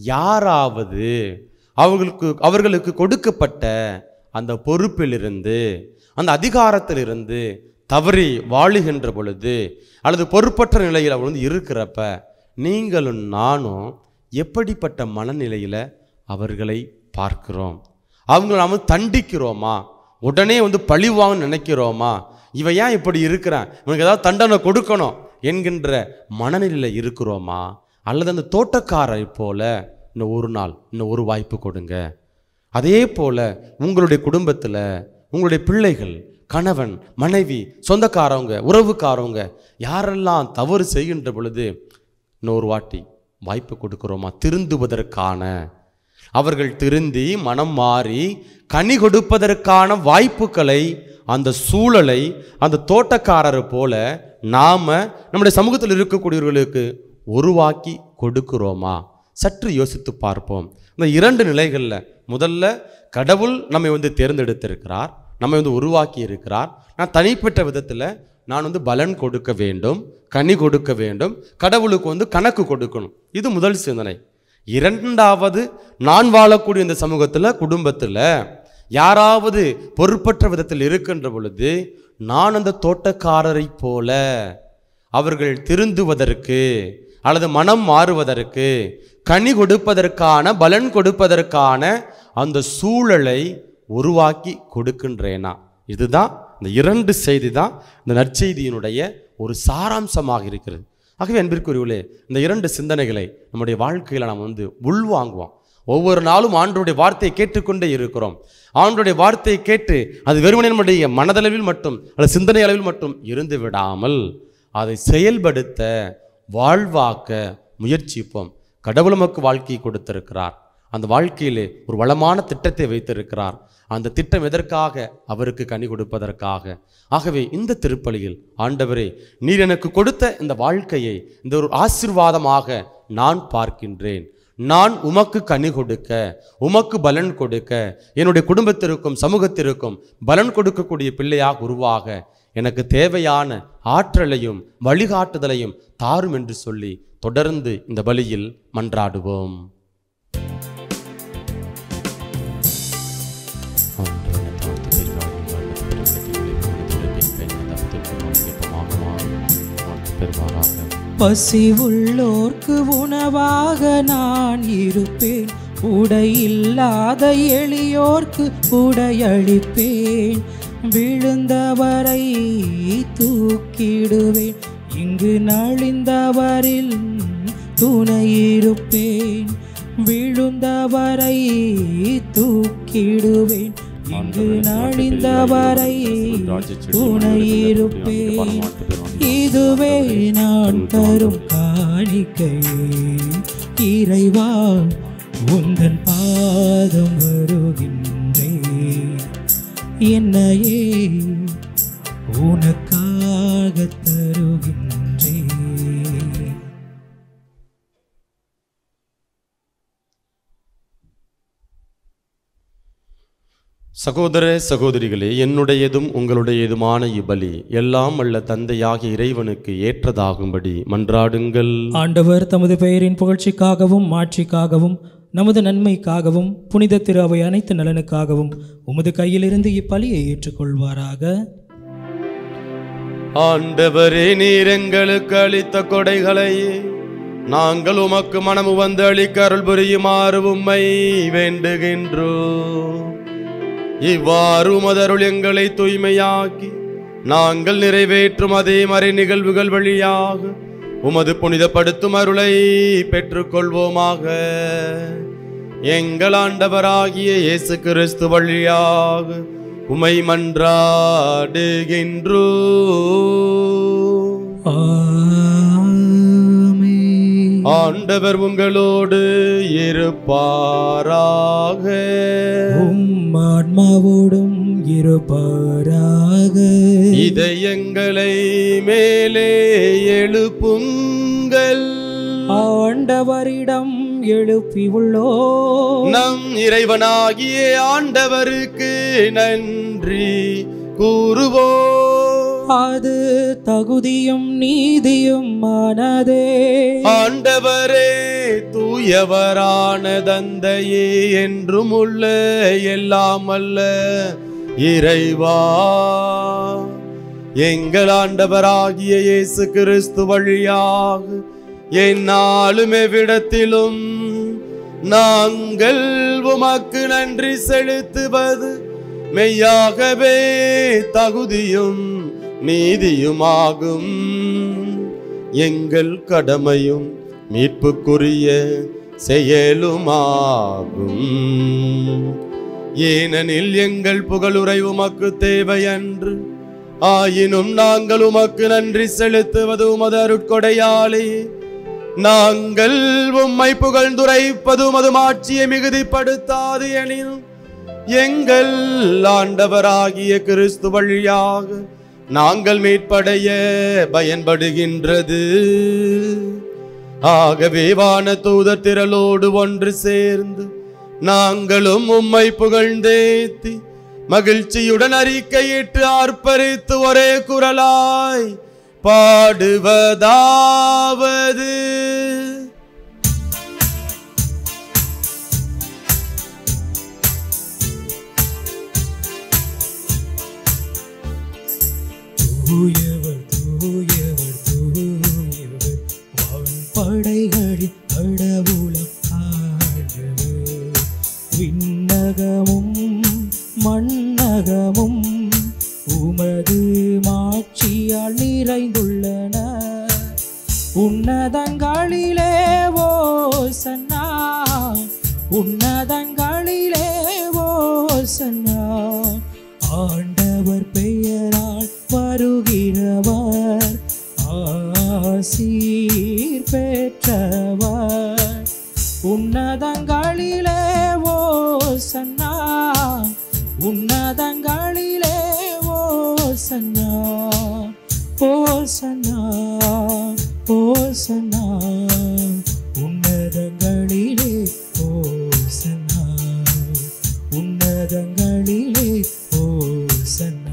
யாராவது அவர்களுக்கு அவர்களுக்கு கொடுக்கப்பட்ட அந்த பொறுப்பிலிருந்து அந்த அதிகாரத்திலிருந்து தவறி வாழுகின்ற பொழுது அல்லது பொறுப்பற்ற நிலையில் அவர் வந்து இருக்கிறப்ப நீங்களும் நானும் எப்படிப்பட்ட மனநிலையில் அவர்களை பார்க்கிறோம் அவங்கள நாம தண்டிக்கிறோமா உடனே வந்து பழிவாங்க நினைக்கிறோமா இவன் ஏன் இப்படி இருக்கிறான் இவனுக்கு ஏதாவது தண்டனை கொடுக்கணும் என்கின்ற மனநிலையில் இருக்கிறோமா அல்லது அந்த தோட்டக்காரரை போல இன்னும் ஒரு நாள் இன்னும் ஒரு வாய்ப்பு கொடுங்க அதே போல உங்களுடைய குடும்பத்தில் உங்களுடைய பிள்ளைகள் கணவன் மனைவி சொந்தக்காரவங்க உறவுக்காரவங்க யாரெல்லாம் தவறு செய்கின்ற பொழுது இன்னொரு வாட்டி வாய்ப்பு கொடுக்குறோமா திருந்துவதற்கான அவர்கள் திருந்தி மனம் மாறி கனி கொடுப்பதற்கான வாய்ப்புகளை அந்த சூழலை அந்த தோட்டக்காரரை போல நாம நம்முடைய சமூகத்தில் இருக்கக்கூடியவர்களுக்கு உருவாக்கி கொடுக்கிறோமா சற்று யோசித்து பார்ப்போம் இந்த இரண்டு நிலைகளில் முதல்ல கடவுள் நம்மை வந்து தேர்ந்தெடுத்திருக்கிறார் நம்மை வந்து உருவாக்கி இருக்கிறார் நான் தனிப்பட்ட விதத்தில் நான் வந்து பலன் கொடுக்க வேண்டும் கனி கொடுக்க வேண்டும் கடவுளுக்கு வந்து கணக்கு கொடுக்கணும் இது முதல் சிந்தனை இரண்டாவது நான் வாழக்கூடிய இந்த சமூகத்தில் குடும்பத்தில் யாராவது பொறுப்பற்ற விதத்தில் இருக்கின்ற பொழுது நான் அந்த தோட்டக்காரரை போல அவர்கள் திருந்துவதற்கு அல்லது மனம் மாறுவதற்கு கனி கொடுப்பதற்கான பலன் கொடுப்பதற்கான அந்த சூழலை உருவாக்கி கொடுக்கின்றேனா இதுதான் இந்த இரண்டு செய்தி தான் இந்த நற்செய்தியினுடைய ஒரு சாராம்சமாக இருக்கிறது ஆகவே அன்பிற்குரியவர்களே இந்த இரண்டு சிந்தனைகளை நம்முடைய வாழ்க்கையில் நாம் வந்து உள்வாங்குவோம் ஒவ்வொரு நாளும் ஆண்டோடைய வார்த்தையை கேட்டுக்கொண்டே இருக்கிறோம் ஆண்டோடைய வார்த்தையை கேட்டு அது வெறுமனே நம்முடைய மனதளவில் மட்டும் அல்லது சிந்தனை அளவில் மட்டும் இருந்து விடாமல் அதை செயல்படுத்த வாழ்வாக்க முயற்சிப்போம் கடவுள் நமக்கு வாழ்க்கையை கொடுத்திருக்கிறார் அந்த வாழ்க்கையிலே ஒரு வளமான திட்டத்தை வைத்திருக்கிறார் அந்த திட்டம் எதற்காக அவருக்கு கனி கொடுப்பதற்காக ஆகவே இந்த திருப்பலியில் ஆண்டவரே நீர் எனக்கு கொடுத்த இந்த வாழ்க்கையை இந்த ஒரு ஆசீர்வாதமாக நான் பார்க்கின்றேன் நான் உமக்கு கனி கொடுக்க உமக்கு பலன் கொடுக்க என்னுடைய குடும்பத்திற்கும் சமூகத்திற்கும் பலன் கொடுக்கக்கூடிய பிள்ளையாக உருவாக எனக்கு தேவையான ஆற்றலையும் வழிகாட்டுதலையும் தாரும் என்று சொல்லி தொடர்ந்து இந்த பலியில் மன்றாடுவோம்
பசி உள்ளோர்க்கு உணவாக நான் இருப்பேன் உடை இல்லாத எளியோர்க்கு உடையளிப்பேன் விழுந்தவரை தூக்கிடுவேன் இங்கு நலிந்தவரில் துணையிருப்பேன் விழுந்தவரை தூக்கிடுவேன் இங்கு நலிந்தவரை துணையிருப்பேன் இதுவே நான் தரும் காணிக்கையே இறைவா உந்தன் பாதம் வருகின்றேன் என்னையே உனக்காக தருகின்றேன்
சகோதர சகோதரிகளே என்னுடையதும் உங்களுடையதுமான இபலி எல்லாம் அல்ல தந்தையாகிய இறைவனுக்கு ஏற்றதாகும்படி மன்றாடுங்கள்
ஆண்டவர் தமது பெயரின் புகழ்ச்சிக்காகவும் மாட்சிக்காகவும் நமது நன்மைக்காகவும் புனித திரு அவை அனைத்து நலனுக்காகவும் உமது கையிலிருந்து இப்பலியை ஏற்றுக்கொள்வாராக
ஆண்டவரே நீர் எங்களுக்கு அளித்த கொடைகளை நாங்கள் உமக்கு மனமு வந்து அளிக்க அருள் புரியுமாறு உம்மை வேண்டுகின்றோம் இவ்வாறு உமதருள் எங்களை தூய்மையாக்கி நாங்கள் நிறைவேற்றும் அதே மறை நிகழ்வுகள் வழியாக உமது புனிதப்படுத்தும் அருளை பெற்றுக்கொள்வோமாக எங்கள் ஆண்டவராகிய இயேசு கிறிஸ்து வழியாக உமை மன்றாடுகின்றோ
ஆமென்.
ஆண்டவர் உங்களோடு இருப்பாராக
உம் ஆன்மாவோடும் இருப்பாராக
இதயங்களை மேலே எழுப்புங்கள்
ஆண்டவரிடம் எழுப்பி உள்ளோ
நம் இறைவனாகிய ஆண்டவருக்கு நன்றி கூறுவோம்
அது தகுதியும் நீதியும் ஆனதே
ஆண்டவரே தூயவரான தந்தையே என்றும் உள்ள எல்லாம் அல்ல இறைவா எங்கள் ஆண்டவராகிய இயேசு கிறிஸ்து வழியாக என்னாலும் எவ்விடத்திலும் நாங்கள் உமக்கு நன்றி செலுத்துவது மெய்யாகவே தகுதியும் நீதியுமாகும் எங்கள் கடமையும் மீட்புக்குரிய செயலுமாகும் ஏனெனில் எங்கள் புகழுரை உமக்கு தேவையன்று ஆயினும் நாங்கள் உமக்கு நன்றி செலுத்துவது உமது அருட்கொடையாலே நாங்கள் உம்மை புகழ்ந்துரைப்பது உமது மாட்சியை மிகுதிப்படுத்தாது எனினும் எங்கள் ஆண்டவராகிய கிறிஸ்து வழியாக நாங்கள் மீட்படைய பயன்படுகின்றது ஆகவே வான தூதர் திரளோடு ஒன்று சேர்ந்து நாங்களும் உம்மை புகழ்ந்தேத்தி மகிழ்ச்சியுடன் அறிக்கையிட்டு ஆர்ப்பரித்து ஒரே குரலாய் பாடுவதாவது
தூயவர் தூயவர் தூயவர் வான் படைகளின் கடவுளம் ஆண்டவர் விண்ணகமும் மண்ணகமும் உமது மாட்சியால் நிறைந்துள்ளன உன்னதங்களிலே ஓ சன்னா உன்னதங்களிலே ஓ சன்னா ஆண்டவர் பெயரால் வருகிறவர் ஆசீர் பெற்றவர் உன்னதங்களிலே ஓ சன்னா ஓ சன்னா ஓ சன்னா உன்னதங்களிலே ஓ சன்னா உன்னதங்களிலே ஓ சன்னா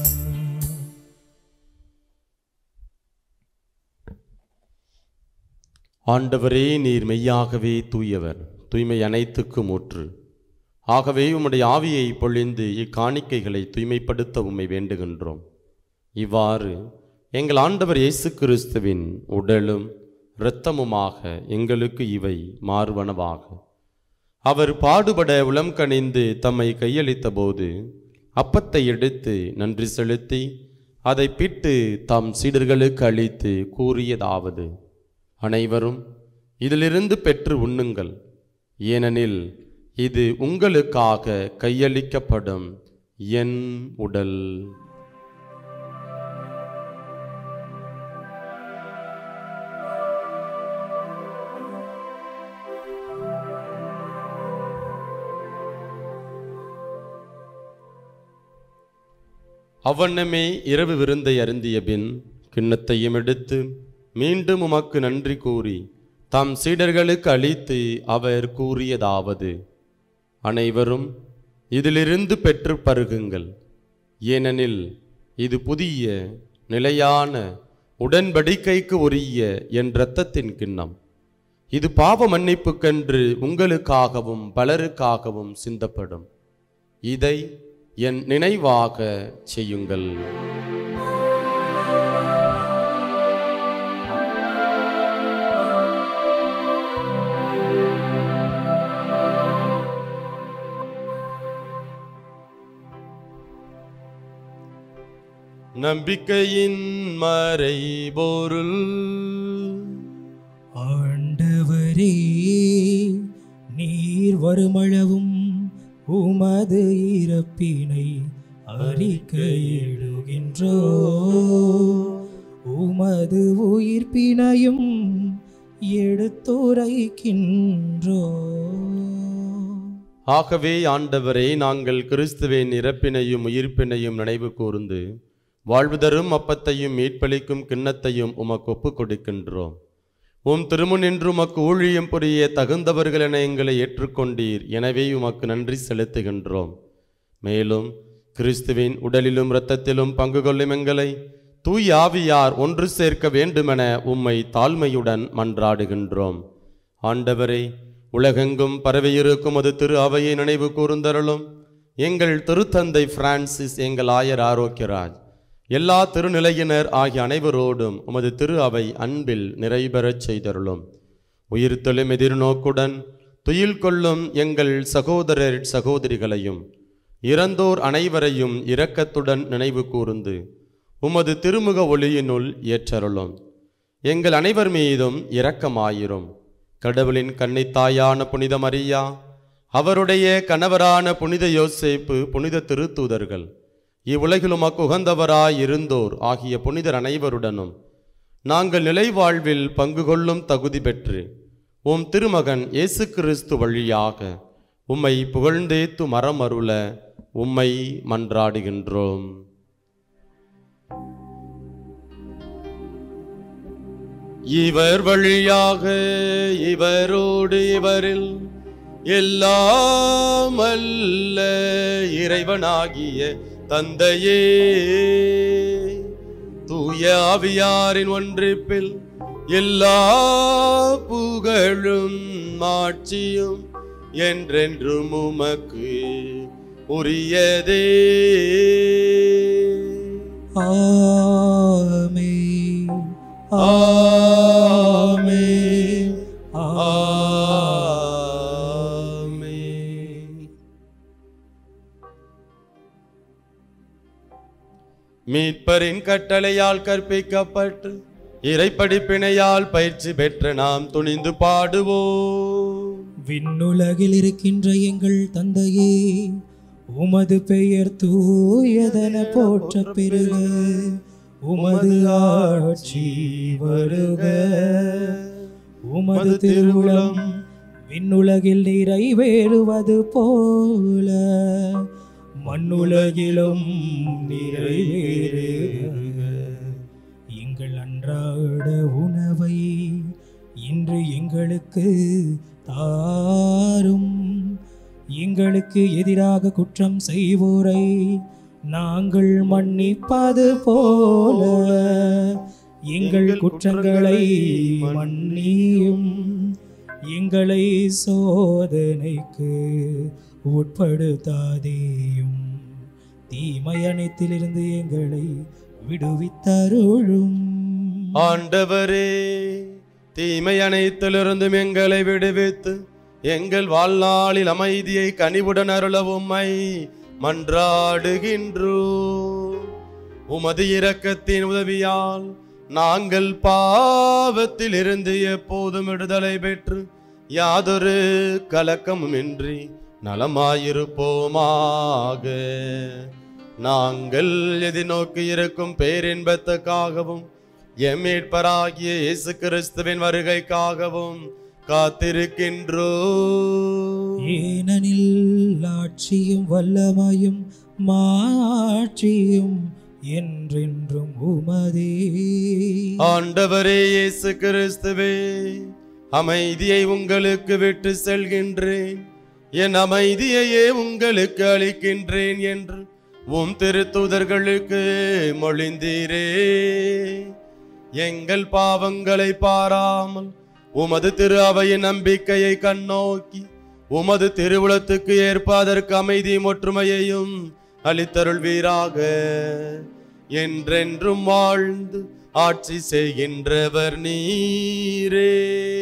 ஆண்டவரே நீர் மெய்யாகவே தூயவர் தூய்மை அனைத்துக்கும் ஊற்று ஆகவே உம்முடைய ஆவியை பொழிந்து இக்காணிக்கைகளை தூய்மைப்படுத்த உம்மை வேண்டுகின்றோம் இவ்வாறு எங்கள் ஆண்டவர் இயேசு கிறிஸ்துவின் உடலும் இரத்தமுமாக எங்களுக்கு இவை மாறுவனவாக அவர் பாடுபட உளம் கனிந்து தம்மை கையளித்த போது அப்பத்தை எடுத்து நன்றி செலுத்தி அதை பிட்டு தம் சீடர்களுக்கு அளித்து கூறியதாவது அனைவரும் இதிலிருந்து பெற்று உண்ணுங்கள் ஏனெனில் இது உங்களுக்காக கையளிக்கப்படும் என் உடல் அவ்வண்ணமே இரவு விருந்தை அருந்திய பின் கிண்ணத்தையும் எடுத்து மீண்டும் உமக்கு நன்றி கூறி தம் சீடர்களுக்கு அளித்து அவர் கூறியதாவது அனைவரும் இதிலிருந்து பெற்று பருகுங்கள் ஏனெனில் இது புதிய நிலையான உடன்படிக்கைக்கு உரிய என் இரத்தத்தின் கிண்ணம் இது பாவ மன்னிப்புக்கென்று உங்களுக்காகவும் பலருக்காகவும் சிந்தப்படும் இதை என் நினைவாக செய்யுங்கள் நம்பிக்கையின் மறைபொருள்
ஆண்டவரே நீர் வருமளவும் உமது இறப்பினை அறிக்கையிடுகின்றோ உமது உயிர்ப்பினையும் எடுத்துரைக்கின்றோ
ஆகவே ஆண்டவரே நாங்கள் கிறிஸ்துவின் இறப்பினையும் உயிர்ப்பினையும் நினைவு கூர்ந்து வாழ்வு தரும் அப்பத்தையும் மீட்பளிக்கும் கிண்ணத்தையும் உமக்கு ஒப்புக் கொடுக்கின்றோம் உம் திருமுனின்று உமக்கு ஊழியம் புரிய தகுந்தவர்கள் என எங்களை ஏற்றுக்கொண்டீர் எனவே உமக்கு நன்றி செலுத்துகின்றோம் மேலும் கிறிஸ்துவின் உடலிலும் இரத்தத்திலும் பங்கு கொள்ளும் எங்களை தூய் ஆவியார் ஒன்று சேர்க்க வேண்டுமென உம்மை தாழ்மையுடன் மன்றாடுகின்றோம் ஆண்டவரே உலகெங்கும் பரவியிருக்கும் அது திரு அவையை நினைவு கூர்ந்தருளும் எங்கள் திருத்தந்தை பிரான்சிஸ் எங்கள் ஆயர் ஆரோக்கியராஜ் எல்லா திருநிலையினர் ஆகிய அனைவரோடும் உமது திரு அவை அன்பில் நிறைபெறச் செய்தருளும் உயிர்த்தெழும் எதிர்நோக்குடன் துயில் கொள்ளும் எங்கள் சகோதரர் சகோதரிகளையும் இறந்தோர் அனைவரையும் இரக்கத்துடன் நினைவு கூர்ந்து உமது திருமுக ஒளியினுள் ஏற்றருளும் எங்கள் அனைவர் மீதும் இரக்கமாயிரும் கடவுளின் கன்னித்தாயான புனித மரியா அவருடைய கணவரான புனித யோசேப்பு புனித திருத்தூதர்கள் இவ்வுலகில் உமக்கு உகந்தவராய் இருந்தோர் ஆகிய புனிதர் அனைவருடனும் நாங்கள் நிலை வாழ்வில் பங்கு கொள்ளும் தகுதி பெற்று உம் திருமகன் இயேசு கிறிஸ்து வழியாக உம்மை புகழ்ந்தேத்து மரம் அருள உம்மை மன்றாடுகின்றோம் இவர் வழியாக இவரோடு இவரில் எல்லாம் அல்ல இறைவனாகிய தந்தையே தூய ஆவியாரின் ஒன்றிப்பில் எல்லா புகழும் மாட்சியும் என்றென்றும் உமக்கு உரியதே
ஆமே
ஆமே
ஆமே
ஆமே மீட்பரின் கட்டளையால் கற்பிக்கப்பட்டு இறைப்படிப்பினையால் பயிற்சி பெற்ற நாம் துணிந்து பாடுவோம்
விண்ணுலகில் இருக்கின்ற எங்கள் தந்தையே உமது பெயர் தூயதென போற்ற பெருக உமது ஆட்சி வருக உமது திருவுளம் விண்ணுலகில் நிறைவேறுவது போல மண்ணுலகிலும் நிறைவேறுக எங்கள் அன்றாட உணவை இன்று எங்களுக்கு தாரும் எங்களுக்கு எதிராக குற்றம் செய்வோரை நாங்கள் மன்னிப்பது போல எங்கள் குற்றங்களை மன்னியும் எங்களை சோதனைக்கு உட்படுத்தாதேயும் தீமை அனைத்திலிருந்து எங்களை விடுவித்தருளும்
ஆண்டவரே தீமை அனைத்திலிருந்தும் எங்களை விடுவித்து எங்கள் வாழ்நாளில் அமைதியை கனிவுடன் அருளவும்மை மன்றாடுகின்றோ உமது இரக்கத்தின் உதவியால் நாங்கள் பாவத்தில் இருந்து எப்போதும் விடுதலை பெற்று யாதொரு கலக்கமுமின்றி நலமாயிருப்போமாக நாங்கள் எதிர்நோக்கி இருக்கும் பேரின்பத்துக்காகவும் எம் மீட்பராகிய இயேசு கிறிஸ்துவின் வருகைக்காகவும் காத்திருக்கின்றோ
ஏனெனில் ஆட்சியும் வல்லமையும் மாட்சியும் என்றென்றும் உமதே
ஆண்டவரே இயேசு கிறிஸ்துவே அமைதியை உங்களுக்கு விட்டு செல்கின்றேன் என் அமைதியையே உங்களுக்கு அளிக்கின்றேன் என்று உம் திருத்தூதர்களுக்கு மொழிந்தீரே எங்கள் பாவங்களை பாராமல் உமது திரு அவையின் நம்பிக்கையை கண்ணோக்கி உமது திருவுளத்துக்கு ஏற்ப அதற்கு அமைதி ஒற்றுமையையும் அளித்தருள்வீராக என்றென்றும் வாழ்ந்து ஆட்சி செய்கின்றவர் நீரே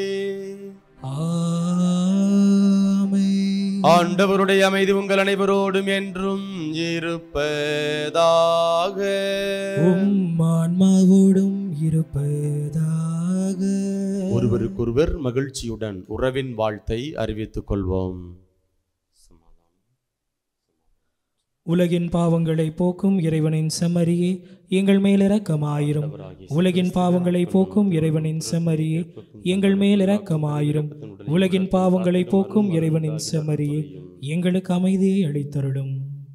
ஆமென்.
ஆண்டவருடைய அமைதி உங்கள் அனைவரோடும் என்றும் இருப்பதாக
உம் ஆன்மாவோடும் இருப்பதாக
ஒருவருக்கொருவர் மகிழ்ச்சியுடன் உறவின் வாழ்த்தை அறிவித்துக் கொள்வோம்
உலகின் பாவங்களை போக்கும் இறைவனின் செம்மறியே எங்கள் மேல் இரக்கமாயிரும் உலகின் பாவங்களை போக்கும் இறைவனின் செம்மறியே எங்கள் மேல் இரக்கமாயிரும் உலகின் பாவங்களை போக்கும் இறைவனின் செம்மறியே எங்களுக்கு அமைதியை அளித்தருளும்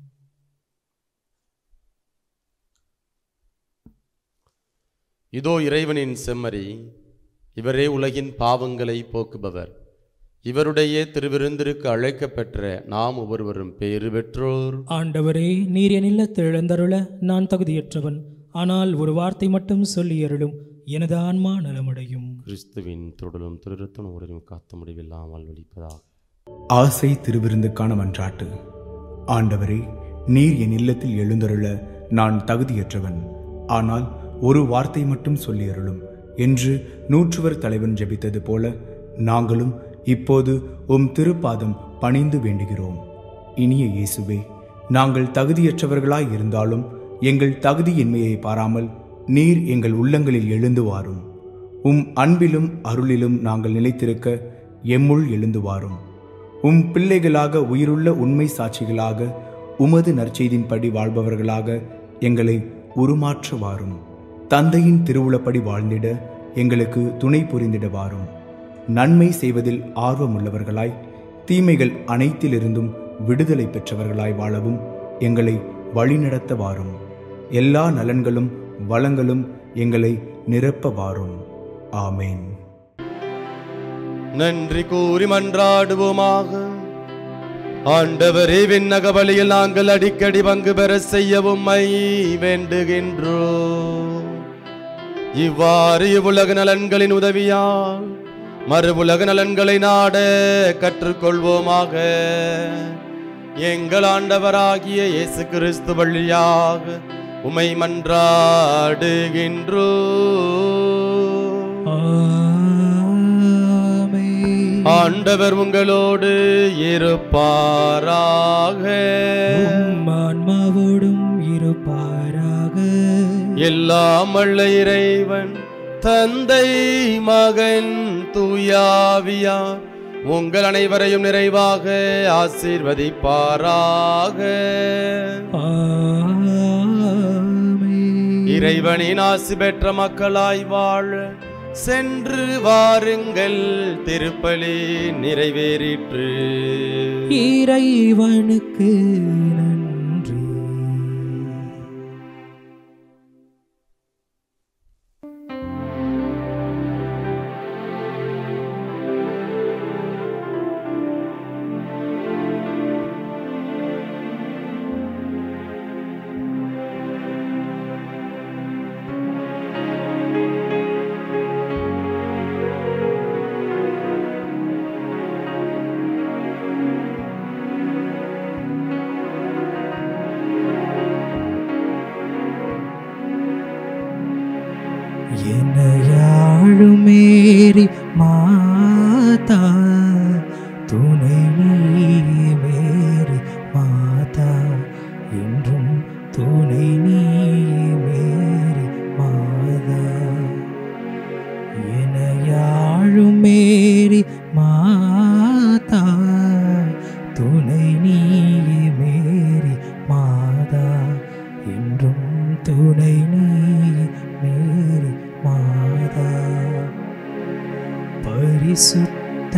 இதோ இறைவனின் செம்மறி இவரே உலகின் பாவங்களை போக்குபவர் இவருடைய திருவிருந்திற்கு அழைக்கப்பெற்ற நாம் ஒவ்வொருவரும் பேறு பெற்றோர்
ஆண்டவரே நீர் என் இல்லத்தில் எழுந்தருள நான் தகுதியற்றவன் ஆனால் ஒரு வார்த்தை மட்டும் சொல்லி அருளும் எனது ஆன்மா நலமடையும்
கிறிஸ்துவின் தொடரும் திருத்தன் உடலும் காத்த முடிவில்லாமல் ஒழிப்பதாக
ஆசை திருவிருந்துக்கான மன்றாட்டு ஆண்டவரே நீர் என் இல்லத்தில் எழுந்தருள நான் தகுதியற்றவன் ஆனால் ஒரு வார்த்தை மட்டும் சொல்லி அருளும் என்று நூற்றுவர் தலைவன் ஜெபித்தது போல நாங்களும் இப்போது உம் திருப்பாதம் பணிந்து வேண்டுகிறோம் இனிய இயேசுவே நாங்கள் தகுதியற்றவர்களாய் இருந்தாலும் எங்கள் தகுதியின்மையை பாராமல் நீர் எங்கள் உள்ளங்களில் எழுந்து வாரும் உம் அன்பிலும் அருளிலும் நாங்கள் நிலைத்திருக்க எம்முள் எழுந்து வாரும் உம் பிள்ளைகளாக உயிருள்ள உண்மை சாட்சிகளாக உமது நற்செய்தின்படி வாழ்பவர்களாக எங்களை உருமாற்ற வாரும் தந்தையின் திருவுளப்படி வாழ்ந்திட எங்களுக்கு துணை புரிந்திட வாரும் நன்மை செய்வதில் ஆர்வமுள்ளவர்களாய் தீமைகள் அனைத்திலிருந்தும் விடுதலை பெற்றவர்களாய் வாழவும் எங்களை வழிநடத்த வாரும் எல்லா நலன்களும் வளங்களும் எங்களை நிரப்ப வாரும் ஆமேன்
நன்றி கூறி மன்றாடுவோமாக ஆண்டவரே விண்ணக வழியில் நாங்கள் அடிக்கடி பங்கு பெற செய்யவும் மை வேண்டுகின்றோம் இவ்வாறு இவ்வுலக நலன்களின் உதவியால் மறு உலக நலன்களை நாட கற்றுக்கொள்வோமாக எங்கள் ஆண்டவராகிய இயேசு கிறிஸ்து வழியாக உமை மன்றாடுகின்றோம்
ஆமென்.
ஆண்டவர் உங்களோடு இருப்பாராக
உம் ஆன்மாவோடும் இருப்பாராக
எல்லாம் வல்ல இறைவன் தந்தை மகன் தூயாவியார் உங்கள் அனைவரையும் நிறைவாக ஆசீர்வதிப்பாராக
ஆமென்.
இறைவனின் ஆசி பெற்ற மக்களாய் வாழ சென்று வாருங்கள் திருப்பலி நிறைவேறிற்று
இறைவனுக்கு நன்றி என்னையாழுமேரி மாதா துணை நீ மேரி மாதா என்றும் துணை நீ மேரி மாதா என்னையாழுமேரி மாதா துணை நீ மேரி மாதா என்றும் துணை நீ மேரி மாதா பரிசுத்த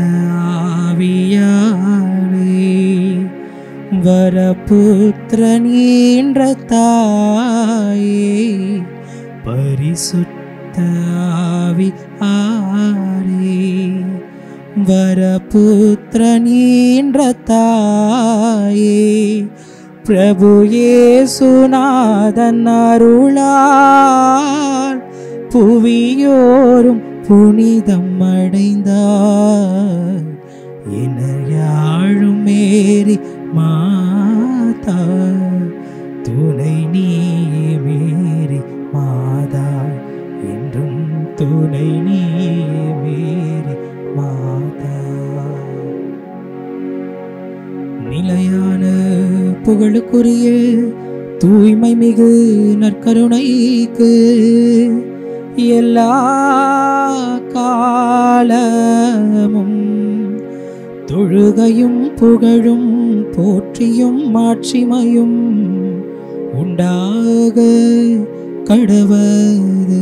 ஆவியாரே வரபுத்திரன் என்ற தாயே பரிசுத்த ஆவி ஆரே வரபுத்திரன் என்ற தாயே பிரபு இயேசுநாதன் அருளால் புவியோரும் புனிதம் அடைந்தார் இணையாழும் மேரி மாதா துணை நீ மேரி மாதா என்றும் துணை நீ மேரி மாதா நிலையான புகழுக்குரிய தூய்மை மிகு நற்கருணைக்கு எல்லா காலமும் தொழுகையும் புகழும் போற்றியும் மாட்சிமையும் உண்டாக கடவது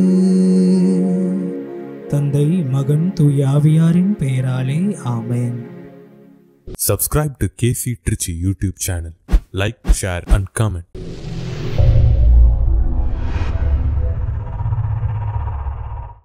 தந்தை மகன் தூயாவியாரின் பெயராலே ஆமென்
Subscribe to KC Trichy YouTube channel. Like, share, and comment.